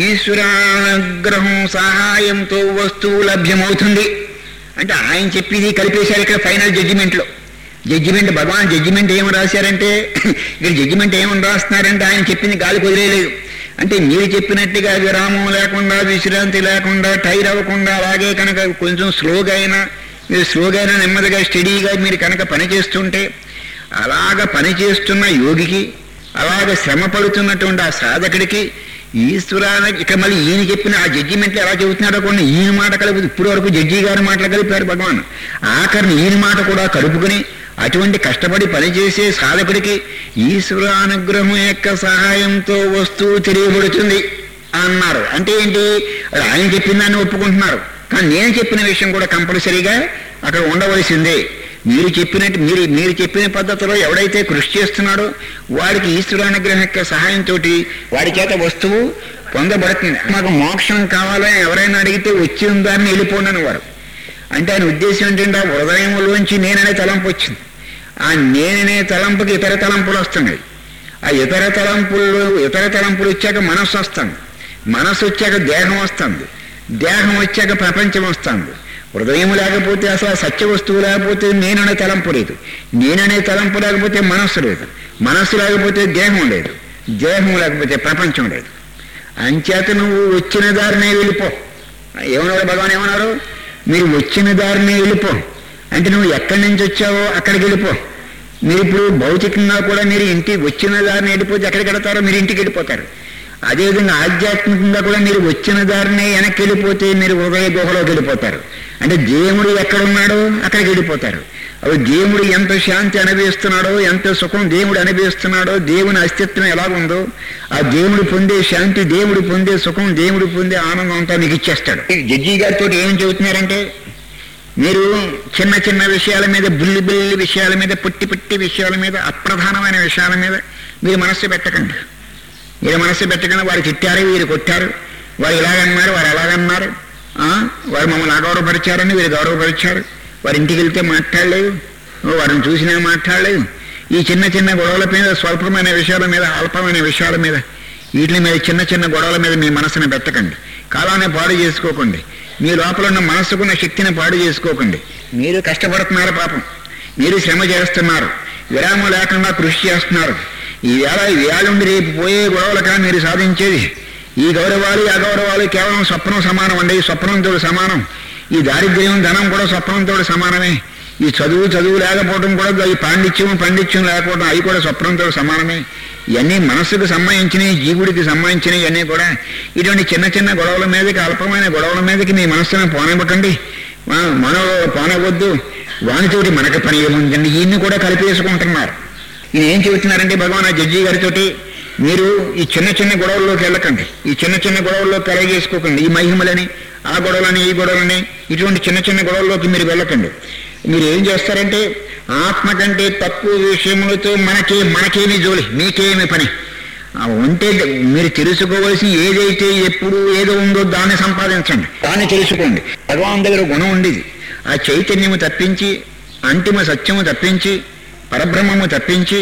ఈశ్వరానుగ్రహం సహాయంతో వస్తువు లభ్యమవుతుంది అంటే ఆయన చెప్పేది కలిపేశారు ఇక్కడ ఫైనల్ జడ్జిమెంట్లో జడ్జిమెంట్ భగవాన్ జడ్జిమెంట్ ఏమి రాశారంటే ఇక్కడ జడ్జిమెంట్ ఏమని రాస్తున్నారంటే ఆయన చెప్పింది గాలి కుదిరేయలేదు అంటే మీరు చెప్పినట్టుగా విరామం లేకుండా విశ్రాంతి లేకుండా టైర్ అవ్వకుండా అలాగే కనుక కొంచెం స్లోగా అయినా మీరు స్లోగా అయినా నెమ్మదిగా స్టడీగా మీరు కనుక పని చేస్తుంటే అలాగ పని చేస్తున్న యోగికి అలాగ శ్రమ పడుతున్నటువంటి ఆ సాధకుడికి ఈశ్వరాన ఇక మళ్ళీ ఈయన చెప్పిన ఆ జడ్జిమెంట్లు ఎలా చెబుతున్నాడో కొన్ని ఈయన మాట కలుపు ఇప్పుడు వరకు జడ్జి గారి మాటలు కలిపారు భగవాన్ ఆఖరిని ఈయన మాట కూడా కలుపుకుని అటువంటి కష్టపడి పనిచేసే సాధకుడికి ఈశ్వరానుగ్రహం యొక్క సహాయంతో వస్తువు తెలియబడుతుంది అన్నారు అంటే ఏంటి అది ఆయన చెప్పిన దాన్ని ఒప్పుకుంటున్నారు కానీ నేను చెప్పిన విషయం కూడా కంపల్సరీగా అక్కడ ఉండవలసిందే మీరు చెప్పినట్టు మీరు మీరు చెప్పిన పద్ధతిలో ఎవడైతే కృషి చేస్తున్నాడో వాడికి ఈశ్వరానుగ్రహం యొక్క సహాయంతో వాడి చేత వస్తువు పొందబడుతుంది మాకు మోక్షం కావాలని ఎవరైనా అడిగితే వచ్చిన దాన్ని వెళ్ళిపోండి వారు అంటే ఆయన ఉద్దేశం ఏంటంటే ఆ హృదయంలోంచి నేననే తలంపు వచ్చింది ఆ నేననే తలంపుకి ఇతర తలంపులు వస్తున్నాయి ఆ ఇతర తలంపులు ఇతర తలంపులు వచ్చాక మనస్సు వస్తుంది మనస్సు వచ్చాక దేహం వస్తుంది దేహం వచ్చాక ప్రపంచం వస్తుంది హృదయం లేకపోతే అసలు ఆ సత్య వస్తువు లేకపోతే నేననే తలంపు లేదు నేననే తలంపు లేకపోతే మనస్సు లేదు మనస్సు లేకపోతే దేహం లేదు దేహం లేకపోతే ప్రపంచం లేదు అంచేత నువ్వు వచ్చిన దారినే వెళ్ళిపో ఏమన్నారు భగవాన్ ఏమన్నారు మీరు వచ్చిన దారినే వెళ్ళిపో అంటే నువ్వు ఎక్కడి నుంచి వచ్చావో అక్కడికి వెళ్ళిపో మీరు ఇప్పుడు భౌతికంగా కూడా మీరు ఇంటి వచ్చిన దారిని వెళ్ళిపోతే ఎక్కడికి వెళతారో మీరు ఇంటికి వెళ్ళిపోతారు అదేవిధంగా ఆధ్యాత్మికంగా కూడా మీరు వచ్చిన దారినే వెనక్కి వెళ్ళిపోతే మీరు హృదయ గుహలోకి వెళ్ళిపోతారు అంటే దేవుడు ఎక్కడున్నాడో అక్కడికి వెళ్ళిపోతారు అవి దేవుడు ఎంత శాంతి అనుభవిస్తున్నాడో ఎంత సుఖం దేవుడు అనుభవిస్తున్నాడో దేవుని అస్తిత్వం ఎలాగుందో ఆ దేవుడు పొందే శాంతి దేవుడు పొందే సుఖం దేవుడు పొందే ఆనందం అంతా మీకు ఇచ్చేస్తాడు జడ్జి గారితో ఏం చెబుతున్నారంటే మీరు చిన్న చిన్న విషయాల మీద బుల్లి బుల్లి విషయాల మీద పుట్టి పుట్టి విషయాల మీద అప్రధానమైన విషయాల మీద మీరు మనస్సు పెట్టకండి మీరు మనస్సు పెట్టకుండా వారు తిట్టారు వీరు కొట్టారు వారు ఇలాగన్నారు వారు ఎలాగన్నారు ఆ? వారు మమ్మల్ని అగౌరవపరిచారని వీరు గౌరవపరిచారు వారి ఇంటికి వెళ్తే మాట్లాడలేదు ఓ, వారిని చూసినా మాట్లాడలేదు ఈ చిన్న చిన్న గొడవల మీద స్వల్పమైన విషయాల మీద అల్పమైన విషయాల మీద వీటి మీద చిన్న చిన్న గొడవల మీద మీ మనసుని పెట్టకండి కాలాన్ని పాడు చేసుకోకండి మీ లోపల ఉన్న మనసుకున్న శక్తిని పాడు చేసుకోకండి మీరు కష్టపడుతున్నారు పాపం మీరు శ్రమ చేస్తున్నారు విరామం లేకుండా కృషి చేస్తున్నారు ఈ వేళ ఈ వేళ నుండి రేపు పోయే గొడవలకా మీరు సాధించేది ఈ గౌరవాలు ఈ అగౌరవాలు కేవలం స్వప్నం సమానం అండి ఈ స్వప్నంతో సమానం ఈ దారిద్ర్యం ధనం కూడా స్వప్నంతో సమానమే ఈ చదువు చదువు లేకపోవడం కూడా ఈ పాండిత్యం పండిత్యం లేకపోవడం అవి కూడా స్వప్నంతో సమానమే ఇవన్నీ మనస్సుకు సంబంధించినవి జీవుడికి సంబంధించినవి ఇవన్నీ కూడా ఇటువంటి చిన్న చిన్న గొడవల మీదకి అల్పమైన గొడవల మీదకి మీ మనస్సును పోనివ్వకండి మా- మనలో పోనవద్దు వానితోటి మనకు పని ఏముందండి ఈయన్ని కూడా కలిపేసుకుంటున్నారు ఈయన ఏం చెబుతున్నారంటే భగవాన్ ఆ జడ్జి గారితోటి మీరు ఈ చిన్న చిన్న గొడవల్లోకి వెళ్ళకండి ఈ చిన్న చిన్న గొడవల్లో కలగేసుకోకండి ఈ మహిమలని ఆ గొడవలని ఈ గొడవలని ఇటువంటి చిన్న చిన్న గొడవల్లోకి మీరు వెళ్ళకండి మీరు ఏం చేస్తారంటే ఆత్మ కంటే తక్కువ విషయములతో మనకే మనకేమి జోలి మీకేమి పని ఆ ఉంటే మీరు తెలుసుకోవలసి ఏదైతే ఎప్పుడు ఏదో ఉందో దాన్ని సంపాదించండి దాన్ని తెలుసుకోండి భగవాన్ దగ్గర గుణం ఉండేది ఆ చైతన్యము తప్పించి అంతిమ సత్యము తప్పించి పరబ్రహ్మము తప్పించి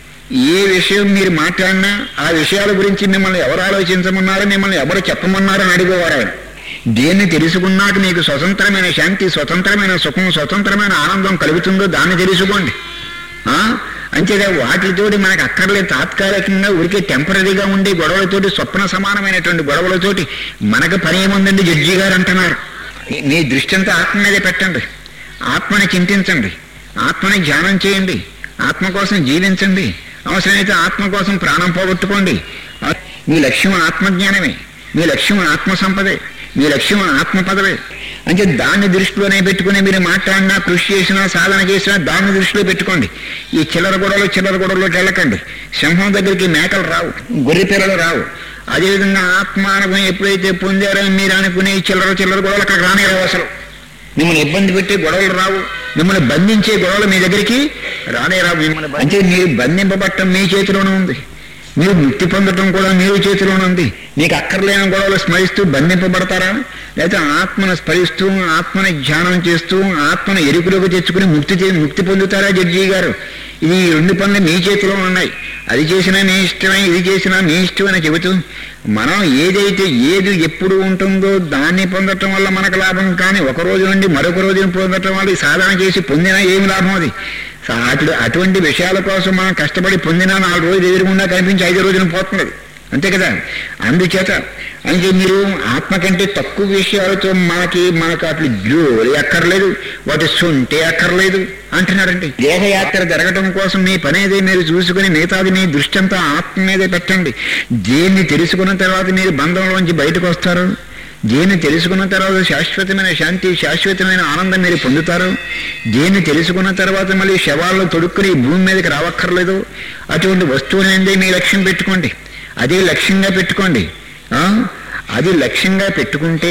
ఏ విషయం మీరు మాట్లాడినా ఆ విషయాల గురించి మిమ్మల్ని ఎవరు ఆలోచించమన్నారో మిమ్మల్ని ఎవరు చెప్పమన్నారో అని అడిగేవారు ఆయన దేన్ని తెలుసుకున్నాక మీకు స్వతంత్రమైన శాంతి స్వతంత్రమైన సుఖం స్వతంత్రమైన ఆనందం కలుగుతుందో దాన్ని తెలుసుకోండి ఆ? అంతేగా వాటితోటి మనకు అక్కర్లేదు తాత్కాలికంగా ఉరికే టెంపరీగా ఉండే గొడవలతోటి స్వప్న సమానమైనటువంటి గొడవలతోటి మనకు పని ఏముందండి జడ్జి గారు అంటున్నారు మీ- మీ దృష్టి అంతా ఆత్మ మీదే పెట్టండి ఆత్మని చింతించండి ఆత్మని ధ్యానం చేయండి ఆత్మ కోసం జీవించండి అవసరమైతే ఆత్మ కోసం ప్రాణం పోగొట్టుకోండి ఆ- మీ లక్ష్యం ఆత్మజ్ఞానమే మీ లక్ష్యం ఆత్మ సంపదే మీ లక్ష్యం ఆత్మ పదవే అంటే దాన్ని దృష్టిలోనే పెట్టుకుని మీరు మాట్లాడినా కృషి చేసినా సాధన చేసినా దాన్ని దృష్టిలో పెట్టుకోండి ఈ చిల్లర గొడవలు చిల్లర గొడవలోకి వెళ్ళకండి సింహం దగ్గరికి మేకలు రావు గొర్రె పిల్లలు రావు అదేవిధంగా ఆత్మానుభవం ఎప్పుడైతే పొందారో మీరు అనుకునే ఈ చిల్లర చిల్లర గొడవలు అక్కడ రానే రావు అసలు మిమ్మల్ని ఇబ్బంది పెట్టే గొడవలు రావు మిమ్మల్ని బంధించే గొడవలు మీ దగ్గరికి రానే రావు మిమ్మల్ని బ- అంటే మీరు బంధింపబట్టం మీ చేతిలోనే ఉంది మీరు ముక్తి పొందటం కూడా మీ చేతిలోనే ఉంది మీకు అక్కర్లేని గొడవలు స్మరిస్తూ బంధింపబడతారా లేకపోతే ఆత్మను స్మరిస్తూ ఆత్మని ధ్యానం చేస్తూ ఆత్మను ఎరుకులోకి తెచ్చుకుని ముక్తి చే- ముక్తి పొందుతారా జడ్జి గారు ఇది ఈ రెండు పనులు మీ చేతిలో ఉన్నాయి అది చేసినా మీ ఇష్టమే ఇది చేసినా మీ ఇష్టం అని చెబుతూ మనం ఏదైతే ఏది ఎప్పుడు ఉంటుందో దాన్ని పొందటం వల్ల మనకు లాభం కానీ ఒక రోజు నుండి మరొక రోజుని పొందటం వల్ల ఈ సాధన చేసి పొందినా ఏమి లాభం అది సా- అటు అటువంటి విషయాల కోసం మనం కష్టపడి పొందినా నాలుగు రోజులు ఎదురుగుండా కనిపించి ఐదు రోజులు పోతున్నది అంతే కదా అందుచేత అంటే మీరు ఆత్మ కంటే తక్కువ విషయాలతో మనకి మనకు అట్లు జోలి అక్కర్లేదు వాటి సొంటే అక్కర్లేదు అంటున్నారండి దేహయాత్ర జరగడం కోసం మీ పనేదే మీరు చూసుకుని మిగతాది మీ దృష్టి అంతా ఆత్మ మీదే పెట్టండి దేన్ని తెలుసుకున్న తర్వాత మీరు బంధంలోంచి బయటకు వస్తారు దేన్ని తెలుసుకున్న తర్వాత శాశ్వతమైన శాంతి శాశ్వతమైన ఆనందం మీరు పొందుతారు దేన్ని తెలుసుకున్న తర్వాత మళ్ళీ శవాల్లో తొడుక్కుని ఈ భూమి మీదకి రావక్కర్లేదు అటువంటి వస్తువులందే మీ లక్ష్యం పెట్టుకోండి అదే లక్ష్యంగా పెట్టుకోండి ఆ? అది లక్ష్యంగా పెట్టుకుంటే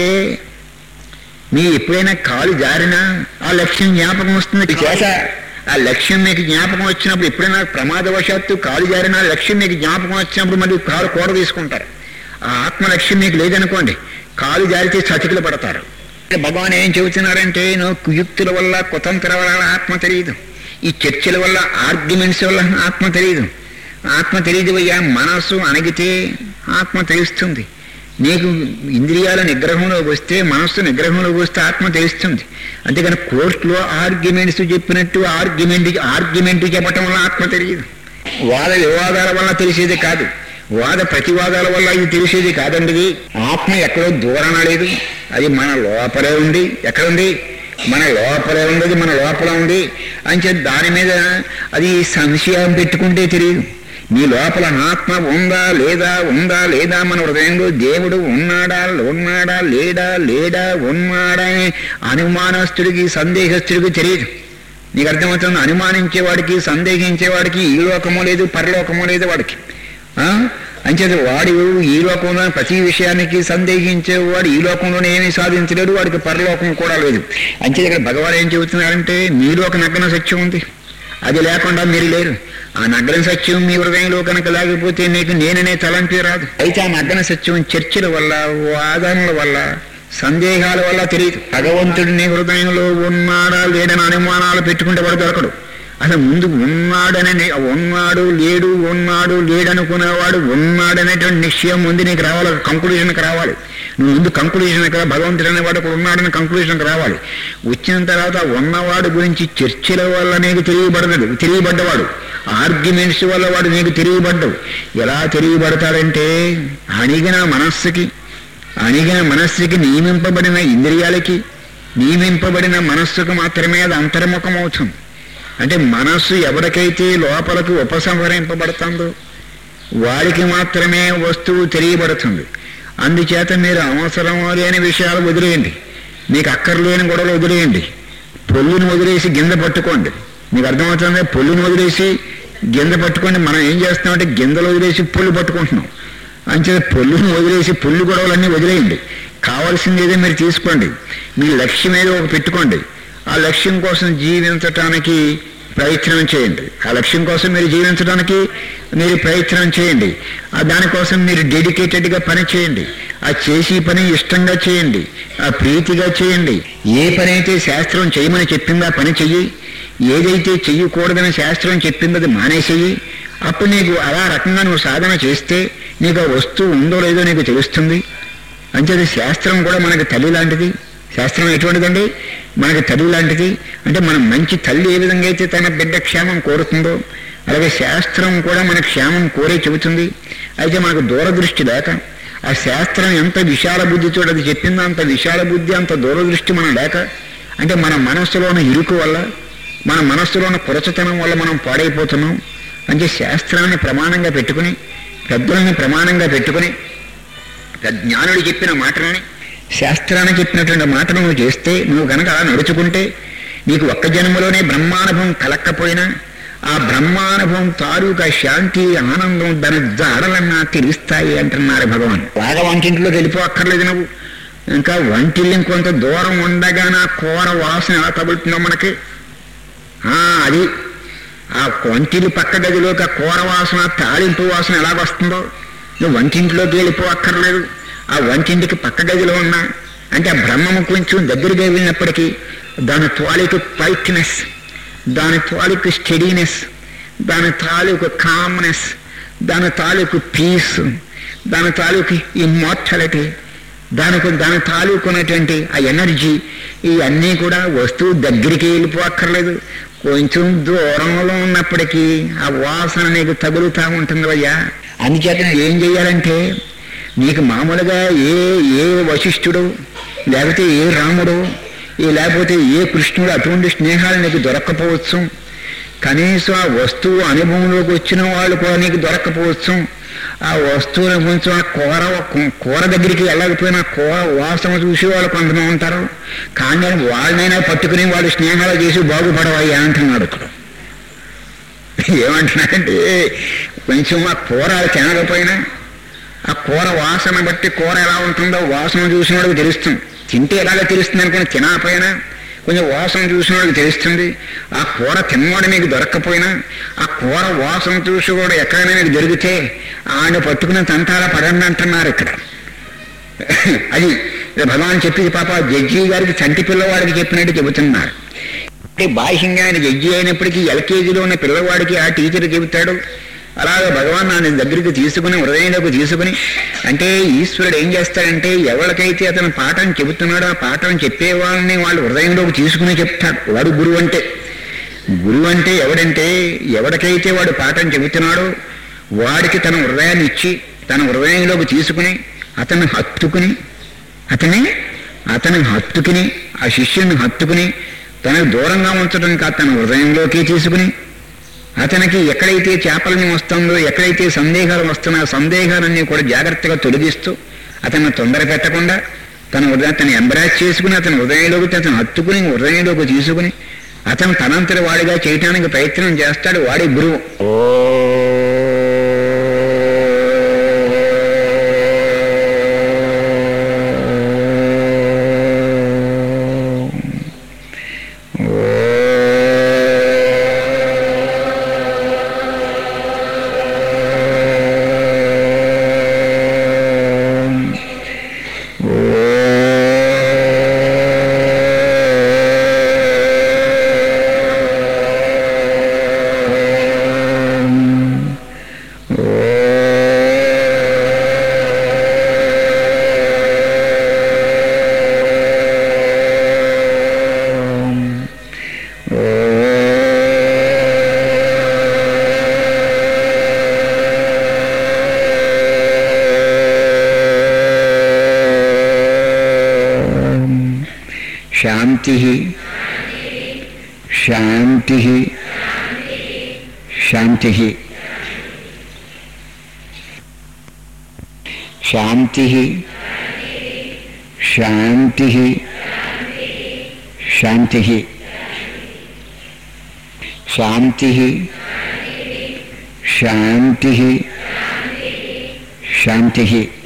మీ ఎప్పుడైనా కాలు జారినా ఆ లక్ష్యం జ్ఞాపకం వస్తుంది చేత ఆ లక్ష్యం మీకు జ్ఞాపకం వచ్చినప్పుడు ఎప్పుడైనా ప్రమాదవశాత్తు కాలు జారినా ఆ లక్ష్యం మీకు జ్ఞాపకం వచ్చినప్పుడు మళ్ళీ కాలు కూడ తీసుకుంటారు ఆ ఆత్మ లక్ష్యం మీకు లేదనుకోండి కాలు జారితే చతికిలు పడతారు భగవాన్ ఏం చెబుతున్నారంటే నువ్వు కుయుక్తుల వల్ల కుతంత్ర వల్ల ఆత్మ తెలియదు ఈ చర్చల వల్ల ఆర్గ్యుమెంట్స్ వల్ల ఆత్మ తెలియదు ఆత్మ తెలియదు అయ్యా మనస్సు అణగితే ఆత్మ తెలుస్తుంది నీకు ఇంద్రియాల నిగ్రహంలోకి వస్తే మనస్సు నిగ్రహంలోకి వస్తే ఆత్మ తెలుస్తుంది అంతేగాని కోర్టులో ఆర్గ్యుమెంట్స్ చెప్పినట్టు ఆర్గ్యుమెంట్ ఆర్గ్యుమెంట్ చెప్పటం వల్ల ఆత్మ తెలియదు వాద వివాదాల వల్ల తెలిసేది కాదు వాద ప్రతివాదాల వల్ల ఇది తెలిసేది కాదండి ఇది. ఆత్మ ఎక్కడో దూరాన లేదు అది మన లోపలే ఉంది ఎక్కడ ఉంది మన లోపలే ఉంది అది మన లోపల ఉంది అని చెప్పి దాని మీద అది సంశయం పెట్టుకుంటే తెలియదు మీ లోపల ఆత్మ ఉందా లేదా ఉందా లేదా మన హృదయంలో దేవుడు ఉన్నాడా ఉన్నాడా లేడా లేడా ఉన్నాడా అనే అనుమానస్తుడికి సందేహస్తుడికి తెలియదు నీకు అర్థమవుతుంది అనుమానించేవాడికి సందేహించేవాడికి ఈ లోకము లేదు పరలోకము లేదు వాడికి ఆ? అంచేత వాడు ఈ లోకంలో ప్రతి విషయానికి సందేహించేవాడు ఈ లోకంలోనే ఏమీ సాధించలేడు వాడికి పరలోకం కూడా లేదు అంచేత ఇక్కడ భగవాన్ ఏం చెబుతున్నారంటే మీలో ఒక నగ్న సత్యం ఉంది అది లేకుండా మీరు లేరు ఆ నగ్న సత్యం మీ హృదయంలో కనుక లేకపోతే మీకు నేననే తలంపే రాదు అయితే ఆ నగ్న సత్యం చర్చల వల్ల వాదనల వల్ల సందేహాల వల్ల తెలియదు భగవంతుడు నీ హృదయంలో ఉన్నాడా లేడని అనుమానాలు పెట్టుకుంటే వాడు దొరకడు అసలు ముందు ఉన్నాడని ఉన్నాడు లేడు ఉన్నాడు లేడనుకునేవాడు ఉన్నాడనేటువంటి నిశ్చయం ముందు నీకు రావాలి కంక్లూజన్కి రావాలి నువ్వు ముందు కంక్లూజన్ కదా భగవంతుడు అనేవాడు ఒకడు ఉన్నాడని కంక్లూజన్కి రావాలి వచ్చిన తర్వాత ఉన్నవాడు గురించి చర్చల వల్ల నీకు తెలియబడదు తెలియబడ్డవాడు ఆర్గ్యుమెంట్స్ వల్ల వాడు నీకు తెలియబడ్డవు ఎలా తెలియబడతాడంటే అణిగిన మనస్సుకి అణిగిన మనస్సుకి నియమింపబడిన ఇంద్రియాలకి నియమింపబడిన మనస్సుకు మాత్రమే అది అంతర్ముఖం అవుతుంది అంటే మనస్సు ఎవరికైతే లోపలకు ఉపసంహరింపబడుతుందో వాడికి మాత్రమే వస్తువు తెలియబడుతుంది అందుచేత మీరు అవసరం లేని విషయాలు వదిలేయండి మీకు అక్కర్లేని గొడవలు వదిలేయండి పొల్లుని వదిలేసి గింజ పట్టుకోండి మీకు అర్థమవుతుంది పొల్లుని వదిలేసి గింజ పట్టుకోండి మనం ఏం చేస్తున్నామంటే గింజలు వదిలేసి పొల్లు పట్టుకుంటున్నాం అంచేత పొల్లుని వదిలేసి పొల్లు గొడవలన్నీ వదిలేయండి కావాల్సింది ఏదో మీరు తీసుకోండి మీ లక్ష్యం ఏదో ఒక పెట్టుకోండి ఆ లక్ష్యం కోసం జీవించటానికి ప్రయత్నం చేయండి ఆ లక్ష్యం కోసం మీరు జీవించడానికి మీరు ప్రయత్నం చేయండి ఆ దానికోసం మీరు డెడికేటెడ్గా పని చేయండి ఆ చేసి పని ఇష్టంగా చేయండి ఆ ప్రీతిగా చేయండి ఏ పని అయితే శాస్త్రం చేయమని చెప్పిందో ఆ పని చెయ్యి ఏదైతే చెయ్యకూడదని శాస్త్రం చెప్పిందో అది మానేసేయి అప్పుడు నీకు అలా రకంగా నువ్వు సాధన చేస్తే నీకు ఆ వస్తువు ఉందో లేదో నీకు తెలుస్తుంది అంచేది శాస్త్రం కూడా మనకి తల్లి లాంటిది శాస్త్రం ఎటువంటిదండి మనకి తల్లి లాంటిది అంటే మనం మంచి తల్లి ఏ విధంగా అయితే తన బిడ్డ క్షేమం కోరుతుందో అలాగే శాస్త్రం కూడా మన క్షేమం కోరే చెబుతుంది అయితే మనకు దూరదృష్టి లేక ఆ శాస్త్రం ఎంత విశాల బుద్ధితో అది చెప్పిందో అంత విశాల బుద్ధి అంత దూరదృష్టి మనం లేక అంటే మన మనస్సులోని ఇరుకు వల్ల మన మనస్సులోని పురచతనం వల్ల మనం పాడైపోతున్నాం అంటే శాస్త్రాన్ని ప్రమాణంగా పెట్టుకుని పెద్దలని ప్రమాణంగా పెట్టుకుని జ్ఞానుడు చెప్పిన మాటలని శాస్త్రాన్ని చెప్పినటువంటి మాటలు నువ్వు చేస్తే నువ్వు కనుక అలా నడుచుకుంటే నీకు ఒక్క జన్మలోనే బ్రహ్మానుభవం కలక్కపోయినా ఆ బ్రహ్మానుభవం తాలూకా శాంతి ఆనందం దాని జాడలన్నా తెలుస్తాయి అంటున్నారు భగవాన్ బాగా వంటింట్లోకి వెళ్ళిపోక్కర్లేదు నువ్వు ఇంకా వంటిల్లు ఇంకొంత దూరం ఉండగా నా కూర వాసన ఎలా తగులుతుందో మనకి ఆ, అది ఆ వంటిల్లు పక్క గదిలోకి ఆ కూర వాసన తాళింపు వాసన ఎలాగొస్తుందో నువ్వు వంటింట్లోకి వెళ్ళిపోక్కర్లేదు ఆ వంటింటికి పక్క గదిలో ఉన్నా అంటే ఆ బ్రహ్మము కొంచెం దగ్గరగా వెళ్ళినప్పటికీ దాని తాలూకు పైట్నెస్ దాని తాలూకు స్టడీనెస్ దాని తాలూకు కామ్నెస్ దాని తాలూకు పీస్ దాని తాలూకు ఇమ్మోర్టాలిటీ దానికి దాని తాలూకున్నటువంటి ఆ ఎనర్జీ ఇవన్నీ కూడా వస్తువు దగ్గరికి వెళ్ళిపోక్కర్లేదు కొంచెం దూరంలో ఉన్నప్పటికీ ఆ వాసన నీకు తగులుతూ ఉంటుంది అయ్యా అందుచేత నువ్వు ఏం చెయ్యాలంటే నీకు మామూలుగా ఏ ఏ వశిష్ఠుడు లేకపోతే ఏ రాముడు ఏ లేకపోతే ఏ కృష్ణుడు అటువంటి స్నేహాలు నీకు దొరక్కపోవచ్చు కనీసం ఆ వస్తువు అనుభవంలోకి వచ్చిన వాళ్ళు కూడా నీకు దొరక్కపోవచ్చు ఆ వస్తువుని కొంచెం ఆ కూర కూర దగ్గరికి వెళ్ళకపోయినా కూర వాసన చూసి వాళ్ళు కొంతమంది ఉంటారు కానీ వాళ్ళనైనా పట్టుకుని వాళ్ళు స్నేహాలు చేసి బాగుపడవయ్యా అంటున్నాడు ఇక్కడ ఏమంటున్నాడంటే కొంచెం ఆ కూర తినకపోయినా ఆ కూర వాసన బట్టి కూర ఎలా ఉంటుందో వాసన చూసిన వాడికి తెలుస్తుంది తింటే ఎలాగ తెలుస్తుంది అనుకుని తినకపోయినా కొంచెం వాసన చూసిన వాడికి తెలుస్తుంది ఆ కూర తిన్నవాడు నీకు దొరక్కపోయినా ఆ కూర వాసన చూసి కూడా ఎక్కడైనా నీకు దొరికితే ఆయన పట్టుకుని తంటాల పడండి అంటున్నారు ఇక్కడ అది ఇది భగవాన్ చెప్పింది పాప జడ్జి గారికి చంటి పిల్లవాడికి చెప్పినట్టు చెబుతున్నారు అంటే బాహ్యంగా ఆయన జడ్జి అయినప్పటికీ ఎల్కేజీలో ఉన్న పిల్లవాడికి ఆ టీచర్ చెబుతాడు అలాగే భగవాన్ నా దగ్గరికి తీసుకుని హృదయంలోకి తీసుకుని అంటే ఈశ్వరుడు ఏం చేస్తాడంటే ఎవరికైతే అతను పాఠం చెబుతున్నాడో ఆ పాఠం చెప్పే వాళ్ళని వాళ్ళు హృదయంలోకి తీసుకుని చెప్తాడు వాడు గురువు అంటే గురువు అంటే ఎవడంటే ఎవరికైతే వాడు పాఠం చెబుతున్నాడో వాడికి తన హృదయాన్ని ఇచ్చి తన హృదయంలోకి తీసుకుని అతను హత్తుకుని అతని అతని హత్తుకుని ఆ శిష్యుని హత్తుకుని తనకు దూరంగా ఉంచడం కాదు తన హృదయంలోకి తీసుకుని అతనికి ఎక్కడైతే చేపలని వస్తుందో ఎక్కడైతే సందేహాలు వస్తున్నా సందేహాలన్నీ కూడా జాగ్రత్తగా తొలగిస్తూ అతన్ని తొందర పెట్టకుండా తన హృదయం తను ఎంబరాజ్ చేసుకుని అతని హృదయంలోకి అతను హత్తుకుని హృదయంలోకి తీసుకుని అతను తనంతటి వాడిగా చేయటానికి ప్రయత్నం చేస్తాడు వాడి గురువు ఓ శాంతి శాంతి శాంతి శాంతి శాంతి శాంతి శాంతి శాంతి శాంతి